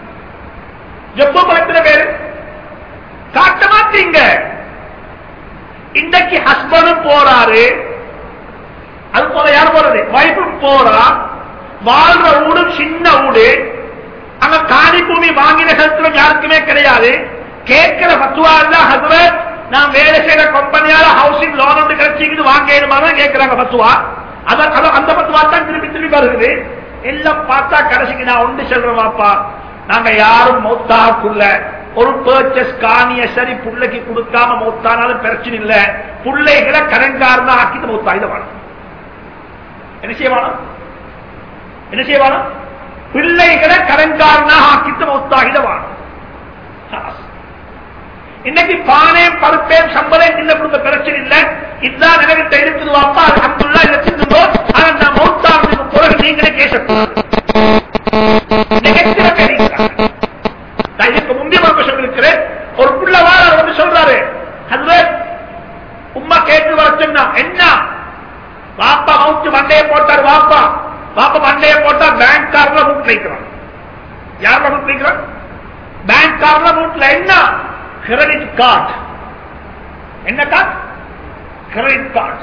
எப்போ எத்தனை பேரு காட்ட மாட்டீங்க இன்னைக்கு ஹஸ்பண்டும் போறாரு அது போல யார் போறது வைஃபும் போறா வாழ்ற ஊடு சின்ன ஊடு அங்க காணி பூமி வாங்கின சரித்திரம் யாருக்குமே கிடையாது கேட்கிற பத்துவா இல்ல ஹசரத் நான் வேலை செய்யற கம்பெனியால ஹவுசிங் லோன் வந்து கிடைச்சிக்குது வாங்கணுமா கேட்கிறாங்க பத்துவா அத- அத- அந்த பத்துவா தான் திருப்பி திருப்பி வருகிறது எல்லாம் பார்த்தா கடைசிக்கு நான் ஒன்று சொல்றேன் வாப்பா நாங்க யாரும் மௌத்தாக்குள்ள ஒரு பர்ச்சஸ் காணிய சரி புள்ளைக்கு கொடுக்காம மௌத்தானாலும் பிரச்சனை இல்ல பிள்ளைகளை கடன்காரனா ஆக்கிட்டு மௌத்தாயிட வேணும் என்ன செய்வானா என்ன செய்வானா பிள்ளைகளை கடன்காரனாக ஆக்கிட்டு மௌத்தாகிட வேணும் இன்னைக்கு பானே பருப்பேன் சம்பளம் இல்ல கொடுத்த பிரச்சனை இல்ல இதுதான் நினைவிட்ட இருக்குது வாப்பா அப்துல்லா இதை தின்னுங்கோ ஆனா நான் மௌத்தானதுக்கு பிறகு நீங்களே கேசக்கூடாது இன்னைக்கு எத்தனை பேர் இருக்கிறாங்க? நான் இதுக்கு முந்தைய பார்க்க சொல்லிருக்கிறேன் ஒரு புள்ள வாழ வந்து சொல்றாரு அதுவே உம்மா கேட்டு வர சொன்னா என்ன வாப்பா மவுத்து மண்டையை போட்டார் வாப்பா வாப்பா மண்டையை போட்டா பேங்க் கார்ல மூட்டு வைக்கிறான் யார்ல மூட்டு வைக்கிறான் பேங்க் கார்ல மூட்டுல என்ன கிரெடிட் கார்டு என்ன கார்டு கிரெடிட் கார்டு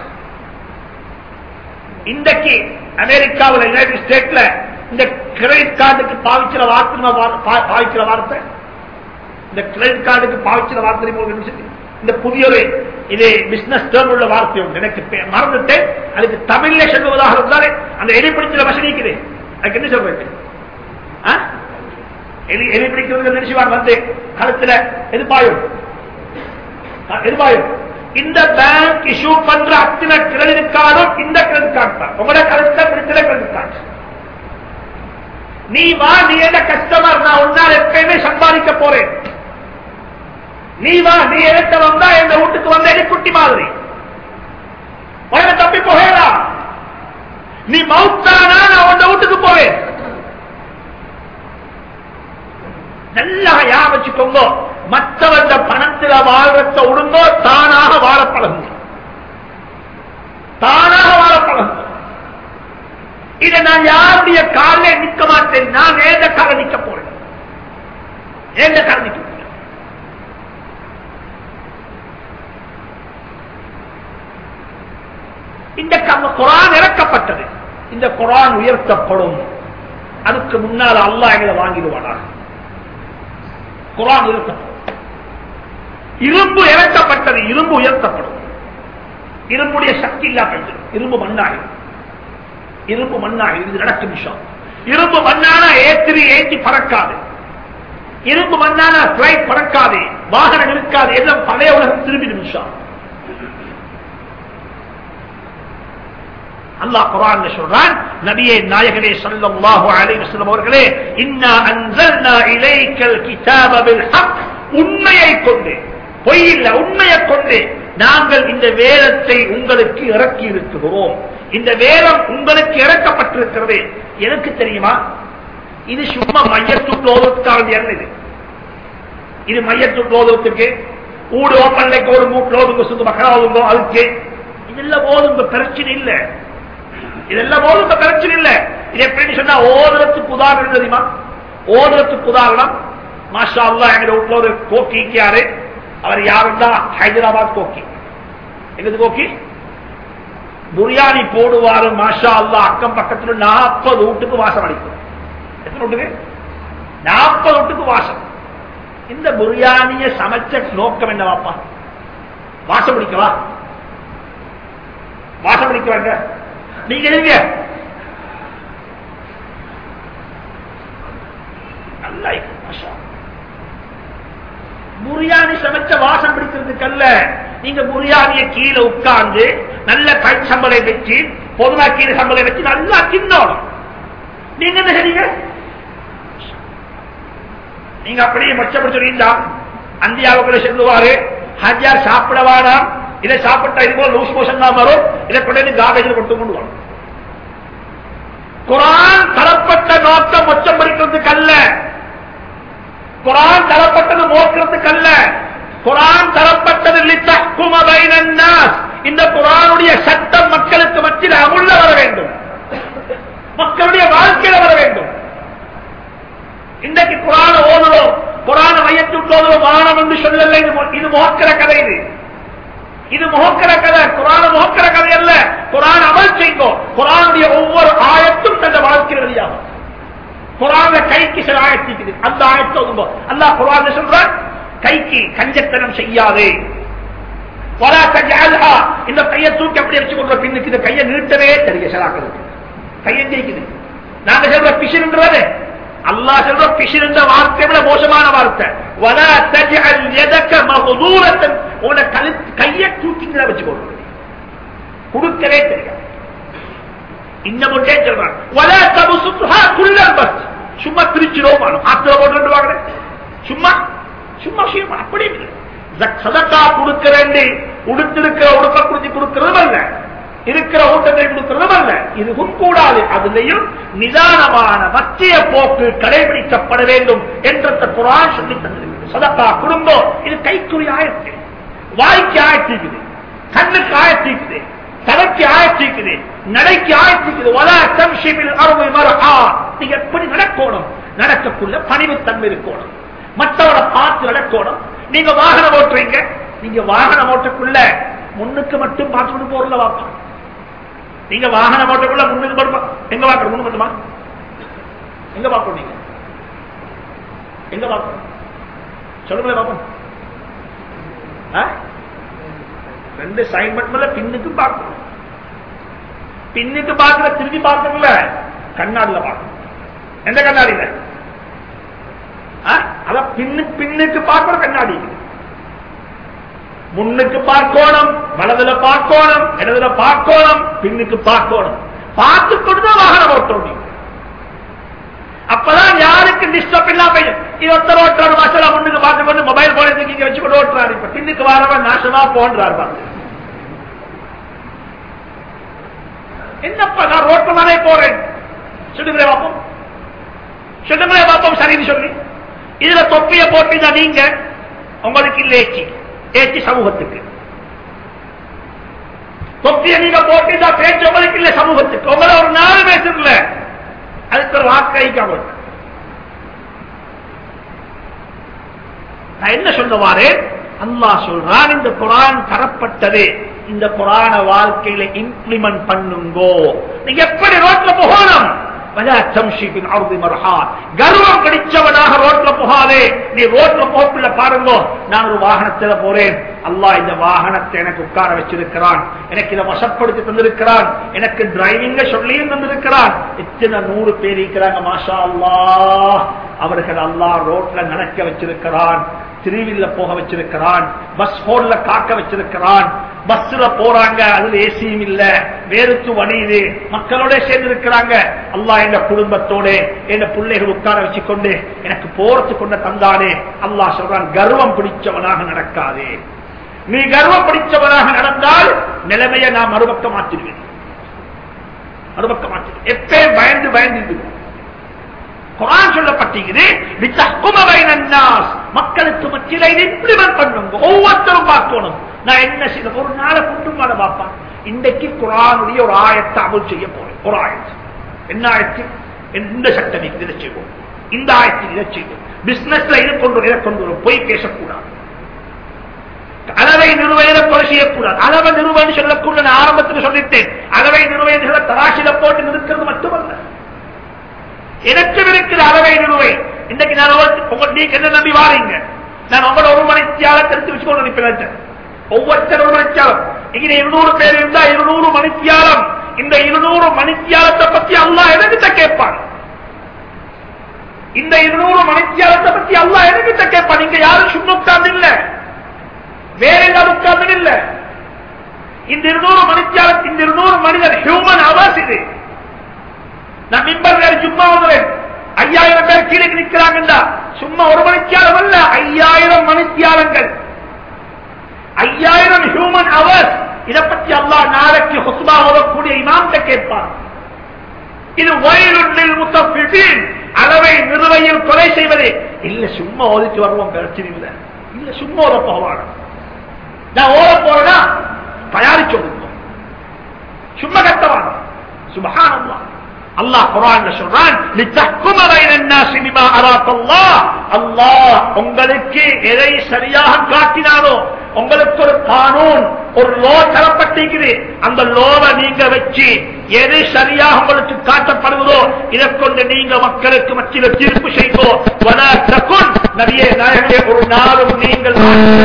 இன்றைக்கு அமெரிக்காவில் யுனைடெட் ஸ்டேட்ல இந்த கிரெடிட் கார்டுக்கு பாவிக்கிற வார்த்தை பா- பாவிக்கிற வார்த்தை இந்த கிரெடிட் கார்டுக்கு பாவிக்கிற வார்த்தை தெரியுமா உங்களுக்கு என்ன? இந்த புதியவே இது பிசினஸ் டேர்ம் உள்ள வார்த்தை உண்டு எனக்கு பே- மறந்துட்டேன் அதுக்கு தமிழ்ல சொல்லுவதாக இருந்தாலே அந்த எலி பிடிச்சல வசதி இருக்குது அதுக்கு என்ன சொல்றது ஆ? எலி எலி பிடிக்கிறது நினைச்சுவாங்க வந்து கழுத்துல எதிர்பாயும் எதிர்பாயும் இந்த பேங்க் இஷ்யூ பண்ற அத்தனை கிரெடிட் கார்டும் இந்த கிரெடிட் கார்டு தான் உங்களோட கழுத்த பிடிச்சல கிரெடிட் கார்டு நீ வா நீ என்ன கஸ்டமர் நான் உன்னால் எப்பயுமே சம்பாதிக்க போறேன் நீ வா நீ எடுத்த வந்தா எங்க வீட்டுக்கு வந்த எலி குட்டி மாதிரி உனக்கு தப்பி போகலாம் நீ மவுத்தானா நான் உன் வீட்டுக்கு போவேன் நல்லா யா வச்சுக்கோங்க மற்றவந்த பணத்துல வாழ்றத உடுங்கோ தானாக வாழ பழகுங்க தானாக வாழ பழகுங்க இதை நான் யாருடைய கால நிக்க மாட்டேன் நான் ஏந்த கால நிக்க போறேன் ஏந்த கால நிக்க போறேன் இந்த க- குரான் இறக்கப்பட்டது இந்த குரான் உயர்த்தப்படும் அதுக்கு முன்னால் அல்லாஹ் எங்களை வாங்கிடுவானா குரான் உயர்த்தப்படும் இரும்பு இறக்கப்பட்டது இரும்பு உயர்த்தப்படும் இரும்புடைய சக்தி இல்லா போயிடும் இரும்பு மண்ணாயிடும் இரும்பு மண்ணாயிடும் இது நடக்கும் விஷயம் இரும்பு மண்ணானா ஏத்திரி ஏற்றி பறக்காது இரும்பு மண்ணானா பிளைட் பறக்காது வாகனம் இருக்காது எல்லாம் பழைய உலகம் திரும்பி நிமிஷம் அல்லாஹ் குர்ஆன்ல சொல்றான் நபியே நாயகனே ஸல்லல்லாஹு அலைஹி வஸல்லம் அவர்களே இன்னா அன்ஸல்னா இலைக்கல் கிதாப பில் ஹக் உண்மையை கொண்டு பொய் இல்ல உண்மையை கொண்டு நாங்கள் இந்த வேதத்தை உங்களுக்கு இறக்கி இருக்கிறோம் இந்த வேதம் உங்களுக்கு இறக்கப்பட்டிருக்கிறது எனக்கு தெரியுமா இது சும்மா மையத்துக்கு ஓதுவதற்காக அல்ல இது இது மையத்துக்கு ஓதுவதற்கு ஊடு ஓப்பன்லைக்கு ஒரு மூட்டு ஓதுங்க சுத்த மக்கள் ஓதுங்க அதுக்கு இதெல்லாம் ஓதுங்க பிரச்சனை இல்லை இதெல்லாம் ஓதுங்க பிரச்சனை இல்லை இது எப்படின்னு சொன்னா ஓதுறதுக்கு உதாரணம் தெரியுமா ஓதுறதுக்கு உதாரணம் மாஷா அல்லா எங்க வீட்டுல ஒரு கோக்கி யாரு அவர் யாருன்னா ஹைதராபாத் கோக்கி எங்கது கோக்கி பிரியாணி போடுவாரு மாஷா அல்லா அக்கம் பக்கத்துல நாற்பது வீட்டுக்கு வாசம் அடிக்கும் எத்தனை வீட்டுக்கு நாற்பது வீட்டுக்கு வாசம் இந்த பிரியாணிய சமைச்ச நோக்கம் என்னவாப்பா வாசம் பிடிக்கவா வாசம் பிடிக்கவாங்க நீங்க இருங்க நல்லா இருக்கு, மாஷா. பிரியாணி சமைச்ச வாசம் பிடிக்கிறதுக்கு அல்ல நீங்க பிரியாணிய கீழே உட்கார்ந்து நல்ல கை சம்பளை வச்சு பொதுவா கீழே சம்பளை வச்சு நல்லா தின்னோணும் நீங்க என்ன செய்றீங்க நீங்க அப்படியே மச்சப்படி சொல்லியிருந்தா அந்தியாவுக்குள்ள சொல்லுவாரு ஹஜ்யார் சாப்பிட வேணாம் இதை சாப்பிட்டா இது போல லூஸ் மோஷன் தான் வரும் இதை கொண்டு காபேஜில் கொண்டு கொண்டு வரும் குரான் தரப்பட்ட நோக்கம் மொச்சம் பறிக்கிறதுக்கு அல்ல குரான் தரப்பட்டது மோக்கிறதுக்கு அல்ல குரான் தரப்பட்டது லித்தஹ்கும பைனன் நாஸ். இந்த குரானுடைய சட்டம் மக்களுக்கு மத்தியில் அமுள்ள வர வேண்டும் மக்களுடைய வாழ்க்கையில வர வேண்டும் இன்றைக்கு குரான ஓதுறோம் குரான மையத்துக்கு ஓதுறோம் வானம் என்று சொல்லல இது மொ- இது முகக்கிற கதை இது இது முகக்கிற கதை குரான முகக்கிற கதை அல்ல குரான் அமல் செய்வோம் குரானுடைய ஒவ்வொரு ஆயத்தும் தந்த வாழ்க்கையில் வெளியாகும் குரான கைக்கு சில ஆயத்திக்குது அந்த ஆயத்தை ஓதும்போது அல்லாஹ் குரான் சொல்றான் கைக்கு கஞ்சத்தனம் செய்யாதே வலா தஜஅல்ஹா இந்த கையை தூக்கி அப்படி வச்சு கொண்ட பின்னுக்கு இந்த கையை நீட்டவே தெரிய சிலாக்களுக்கு கையை ஜெயிக்குது நாங்க சொல்ற பிசிறுன்றது அல்லாஹ் சொல்ற பிசிறுன்ற வார்த்தை விட மோசமான வார்த்தை வலா தஜஅல் யதக மக்தூரத்தன் உன கழுத்து கையை தூக்கிங்கள வச்சு கொண்டு கொடுக்கவே தெரியாது இன்னும் ஒன்றே சொல்றான் வலா தபசுத்துஹா குல்லல் பஸ் சும்மா பிரிச்சிரோம் ஆத்திர போட்டு வாங்க சும்மா சும்மா சும்மா அப்படி இல்லை ஜக்- சதக்கா கொடுக்க வேண்டி உடுத்திருக்கிற உடுப்ப குடிச்சு கொடுக்கிறதும் அல்ல இருக்கிற ஊட்டத்தை கொடுக்கிறதும் அல்ல இதுவும் கூடாது அதுலயும் நிதானமான மத்திய போக்கு கடைபிடிக்கப்பட வேண்டும் என்ற குரான் சொல்லி தந்திருக்கிறது சதக்கா குடும்பம் இது கைக்குறி ஆயத்து வாய்க்கு ஆயத்திக்குது கண்ணுக்கு ஆயத்திக்குது தலைக்கு ஆயத்திக்குது நடைக்கு ஆயத்திக்குது வலா தம்ஷிபில் அருமை மரஹா நீங்க எப்படி நடக்கணும் நடக்கக்குள்ள பணிவுத்தன்மை இருக்கணும் மற்றவரை பார்த்து நடக்கணும் நீங்க வாகனம் ஓட்டுறீங்க நீங்க வாகனம் ஓட்டக்குள்ள முன்னுக்கு மட்டும் பார்த்துட்டு போறல வாப்பா நீங்க வாகனம் ஓட்டக்குள்ள முன்னுக்கு மட்டும் பா- எங்க பார்க்கணும் முன்னு மட்டுமா எங்க பார்க்கணும் நீங்க எங்க பார்க்கணும் சொல்லுங்களேன் பாப்போம் ஆ? ரெண்டு சைன் பண்ணல பின்னுக்கு பார்க்கணும் பின்னுக்கு பார்க்கல திரும்பி பார்க்கல கண்ணாடியில பார்க்கணும் எந்த கண்ணாடியில ஆ? அத பின்னு பின்னுக்கு பார்க்கணும் கண்ணாடி முன்னுக்கு பார்க்கணும் வலதுல பார்க்கணும் இடதுல பார்க்கணும் பின்னுக்கு பார்க்கணும் பார்த்து கொண்டுதான் வாகனம் ஓட்டணும் நீங்க. அப்பதான் யாருக்கு டிஸ்டர்ப் இல்லாம இது ஒருத்தர் ஓட்டுறாரு மாசம் முன்னுக்கு பார்த்து கொண்டு மொபைல் போன தூக்கி வச்சு கொண்டு ஓட்டுறாரு இப்ப பின்னுக்கு வரவன் நாசமா போன்றாரு பாருங்க என்னப்பா நான் ரோட்ல தானே போறேன் சொல்லுங்களே பாப்போம் சொல்லுங்களே பாப்போம் சரின்னு சொல்லி இதுல தொப்பிய போட்டுதா நீங்க உங்களுக்கு இல்ல ஏச்சி ஏச்சி சமூகத்துக்கு தொப்பிய நீங்க போட்டுதா பேச்சு உங்களுக்கு இல்ல சமூகத்துக்கு உங்களை ஒரு நாலு பேசுல அதுக்கு ஒரு வாக்கு அழிக்காம நான் என்ன சொல்ல வாரேன் அல்லாஹ் சொல்றான் இந்த குரான் தரப்பட்டது இந்த குரான வாழ்க்கையில இம்ப்ளிமெண்ட் பண்ணுங்கோ நீங்க எப்படி ரோட்ல போகணும் வலா தம்ஷி பின் அர்தி மர்ஹா. கர்வம் பிடிச்சவனாக ரோட்ல போகாதே நீ ரோட்ல போக்குள்ள பாருங்க நான் ஒரு வாகனத்துல போறேன் அல்லாஹ் இந்த வாகனத்தை எனக்கு உட்கார வச்சிருக்கிறான் எனக்கு இதை வசப்படுத்தி தந்திருக்கிறான் எனக்கு டிரைவிங்க சொல்லியும் தந்திருக்கிறான் எத்தனை நூறு பேர் இருக்கிறாங்க மாஷா அல்லாஹ் அவர்கள் அல்லாஹ் ரோட்ல நடக்க வச்சிருக்கிறான் திருவில்ல போக வச்சிருக்கிறான் பஸ் ஹோல்ல காக்க வச்சிருக்கிறான் பஸ்ல போறாங்க அதுல ஏசியும் இல்ல வேறுத்து வணியுது மக்களோட சேர்ந்து இருக்கிறாங்க அல்லாஹ் எங்க குடும்பத்தோட எங்க பிள்ளைகள் உட்கார வச்சுக்கொண்டு எனக்கு போறதுக்கு கொண்ட தந்தானே அல்லாஹ் சொல்றான் கர்வம் பிடிச்சவனாக நடக்காதே நீ கர்வம் பிடிச்சவனாக நடந்தால் நிலைமையை நான் மறுபக்கம் மாற்றிடுவேன் மறுபக்கம் மாற்றிடுவேன் எப்பயும் பயந்து பயந்து இருக்கும். குரான் சொல்லப்பட்டிருக்குது "லித்தஹ்கும பைனன் நாஸ்." மக்களுக்கு மத்தியில இதை இம்ப்ளிமெண்ட் பண்ணுங்க ஒவ்வொருத்தரும் பார்க்கணும் நான் என்ன செய்த ஒரு நாளை குண்டும் மேல பார்ப்பான் இன்றைக்கு குரானுடைய ஒரு ஆயத்தை அமல் செய்ய போறேன் ஒரு ஆயத்து என்ன ஆயத்து இந்த சட்டம் இதை செய்வோம் இந்த ஆயத்தில் இதை செய்வோம் பிசினஸ்ல இதை கொண்டு வரும், இதை கொண்டு வரும் பொய் பேசக்கூடாது அளவை நிறுவையில கொலை செய்யக்கூடாது அளவை நிறுவன்னு சொல்லக்கூட நான் ஆரம்பத்தில் சொல்லிட்டேன் அளவை நிறுவைகளை தராசில போட்டு நிறுக்கிறது மட்டுமல்ல எனக்கு இருக்கிற அளவை நிறுவை இன்னைக்கு நான் ஒரு- உங்க நீங்க என்ன நம்பி வாரீங்க நான் உங்களோட ஒரு மணித்தியால தெரிஞ்சு வச்சுக்கொண்டு அனுப்பினேன் ஒவ்வொருத்தர் ஒரு மணித்தியாலம் இங்க இருநூறு பேர் இருந்தா இருநூறு மணித்தியாலம் இந்த இருநூறு மணித்தியாலத்தை பத்தி அல்லாஹ் எனக்கிட்ட கேட்பான் இந்த இருநூறு மணித்தியாலத்தை பத்தி அல்லாஹ் எனக்கிட்ட கேட்பான் நீங்க யாரும் சும்மா உட்கார்ந்து இல்ல வேற எல்லாரும் உட்கார்ந்து இல்ல இந்த இருநூறு மணித்தியாலம் இந்த இருநூறு மனிதர் ஹியூமன் அவர்ஸ் இது நான் மிம்பர் வேறு சும்மா வந்துறேன் ஐயாயிரம் பேர் கீழே நிற்கிறாங்கடா சும்மா ஒரு மணித்தியாலம் அல்ல ஐயாயிரம் மணித்தியாலங்கள் ஐயாயிரம் ஹியூமன் அவர்ஸ் இதை பற்றி அல்லாஹ் நாளைக்கு ஹுஸ்பா ஓதக்கூடிய இமாம்கிட்ட கேட்பான் இது வயலுள்ளில் முத்தப்பின் அளவை நிறுவையில் கொலை செய்வது இல்ல சும்மா ஓதிட்டு வருவோம் பிரச்சனை இல்ல இல்ல சும்மா ஓத போவாங்க நான் ஓத போறேன்னா தயாரிச்சு ஓதுவோம் சும்மா கத்தவாங்க சுபஹானல்லாஹ் அல்லாஹ் குர்ஆன்ல சொல்றான் லித்தஹ்கும பைனன் நாஸி பிமா அராக அல்லாஹ் அல்லாஹ் உங்களுக்கு எதை சரியாக காட்டினாரோ உங்களுக்கு ஒரு கானூன் ஒரு லோ தரப்பட்டிருக்குது அந்த லோவை நீங்க வச்சு எது சரியாக உங்களுக்கு காட்டப்படுவதோ இதை கொண்டு நீங்க மக்களுக்கு மத்தியில தீர்ப்பு செய்வோ வலா தகுன் நபியே நாயகமே ஒரு நாளும் நீங்கள்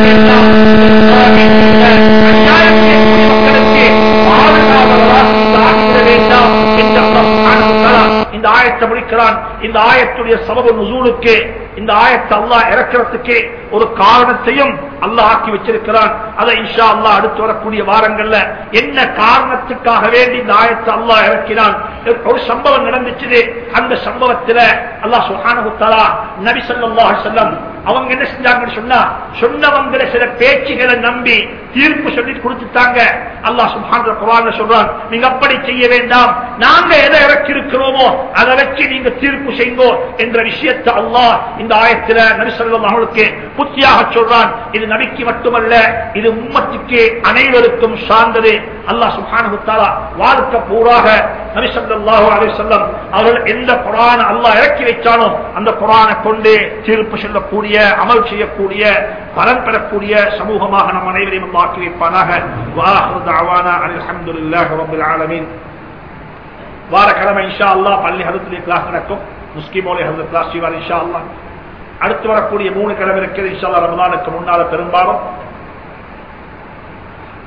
அநியாயம் செய்யக்கூடிய மக்களுக்கு பாதுகாவலராக நீங்கள் ஆகிவிட வேண்டாம் என்று அல்லாஹ் சுப்ஹானஹு வ தஆலா இந்த ஆயத்தை முடிக்கிறான் இந்த ஆயத்துடைய சபபு நுசூலுக்கு இந்த ஆயத்தை அல்லாஹ் இறக்கிறதுக்கு ஒரு காரணத்தையும் அல்லாஹ் ஆக்கி வச்சிருக்கிறான் அதை இன்ஷா அல்லாஹ் அடுத்து வரக்கூடிய வாரங்கள்ல என்ன காரணத்துக்காக வேண்டி இந்த ஆயத்தை அல்லாஹ் இறக்கினான் ஒரு சம்பவம் நடந்துச்சு அந்த சம்பவத்துல அல்லாஹ் சுஹானஹு தஆலா நபி ஸல்லல்லாஹு அலைஹி வஸல்லம் அவங்க என்ன செஞ்சாங்கன்னு சொன்னா சொன்னவங்கிற சில பேச்சுகளை நம்பி தீர்ப்பு சொல்லி கொடுத்துட்டாங்க அல்லாஹ் சுப்ஹானஹு குர்ஆன்ல சொல்றான் நீங்க அப்படி செய்ய வேண்டாம் நாங்க எதை இறக்கி இருக்கிறோமோ அதை வச்சு நீங்க தீர்ப்பு செய்யுங்கோ என்ற விஷயத்தை அல்லாஹ் இந்த ஆயத்துல நபி ஸல்லல்லாஹு அலைஹி புத்தியாக சொல்றான் இது நபிக்கு மட்டுமல்ல இது உம்மத்துக்கு அனைவருக்கும் சார்ந்தது அல்லாஹ் சுப்ஹானஹு தஆலா வாழ்க்கை பூராக நபி ஸல்லல்லாஹு அலைஹி வஸல்லம் அவர்கள் எந்த குர்ஆனை அல்லாஹ் இறக்கி வைச்சானோ அந்த குர்ஆனை கொண்டு தீர்ப்பு சொல்லக்கூடிய அமல் செய்யக்கூடிய பலன் பெறக்கூடிய சமூகமாக நம் அனைவரையும் அல்லாஹ் ஆக்கி வைப்பானாக வாஹிரு தஅவானா அல்ஹம்துலில்லாஹி ரப்பில் ஆலமீன் வாரக்கிழமை இன்ஷா அல்லாஹ் பள்ளி ஹதத்திலே கிளாஸ் நடக்கும் முஸ்கிமோலே ஹதத் கிளாஸ் செய்வார் இன்ஷா அல்லாஹ் அடுத்து வரக்கூடிய மூணு கிழமை இருக்கிறது இன்ஷா அல்லாஹ் ரமலானுக்கு முன்னால பெரும்பாலும்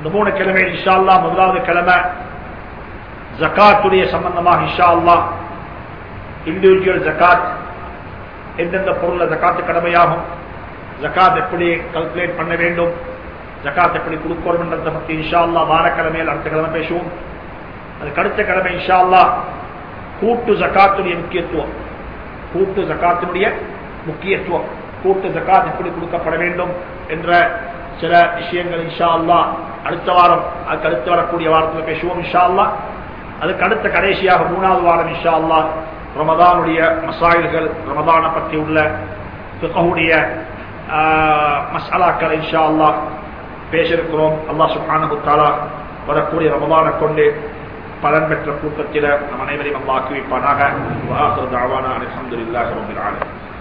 இந்த மூணு கிழமை இன்ஷா அல்லா முதலாவது கிழமை ஜக்காத்துடைய சம்பந்தமாக இன்ஷா அல்லா இண்டிவிஜுவல் ஜக்காத் எந்தெந்த பொருள்ல ஜக்காத்து கடமையாகும் ஜக்காத் எப்படி கல்குலேட் பண்ண வேண்டும் ஜக்காத் எப்படி கொடுக்கணும்ன்றதை பற்றி இன்ஷா அல்லா வாரக்கிழமையில் அடுத்த கிழமை பேசுவோம் அதுக்கு அடுத்த கிழமை இன்ஷா அல்லா கூட்டு ஜக்காத்துடைய முக்கியத்துவம் கூட்டு ஜக்காத்தினுடைய முக்கியத்துவம் கூட்டு ஜக்காத் எப்படி கொடுக்கப்பட வேண்டும் என்ற சில விஷயங்கள் இன்ஷா அல்லா அடுத்த வாரம் அதுக்கு அடுத்து வரக்கூடிய வாரத்தில் பேசுவோம் இன்ஷா அல்லா அதுக்கு அடுத்த கடைசியாக மூணாவது வாரம் இன்ஷா அல்லா ரமதானுடைய மசாயில்கள் ரமதானை பற்றி உள்ள பிகவுடைய மசாலாக்கள் இன்ஷா அல்லா பேசிருக்கிறோம் அல்லா சுப்ஹானஹு தஆலா வரக்கூடிய ரமதானை கொண்டு பலன் பெற்ற கூட்டத்தில் நம் அனைவரையும் அல்லாஹ் வைப்பானாக வாஹிரு தஅவானா அல்ஹம்துலில்லாஹி ரப்பில் ஆலமீன்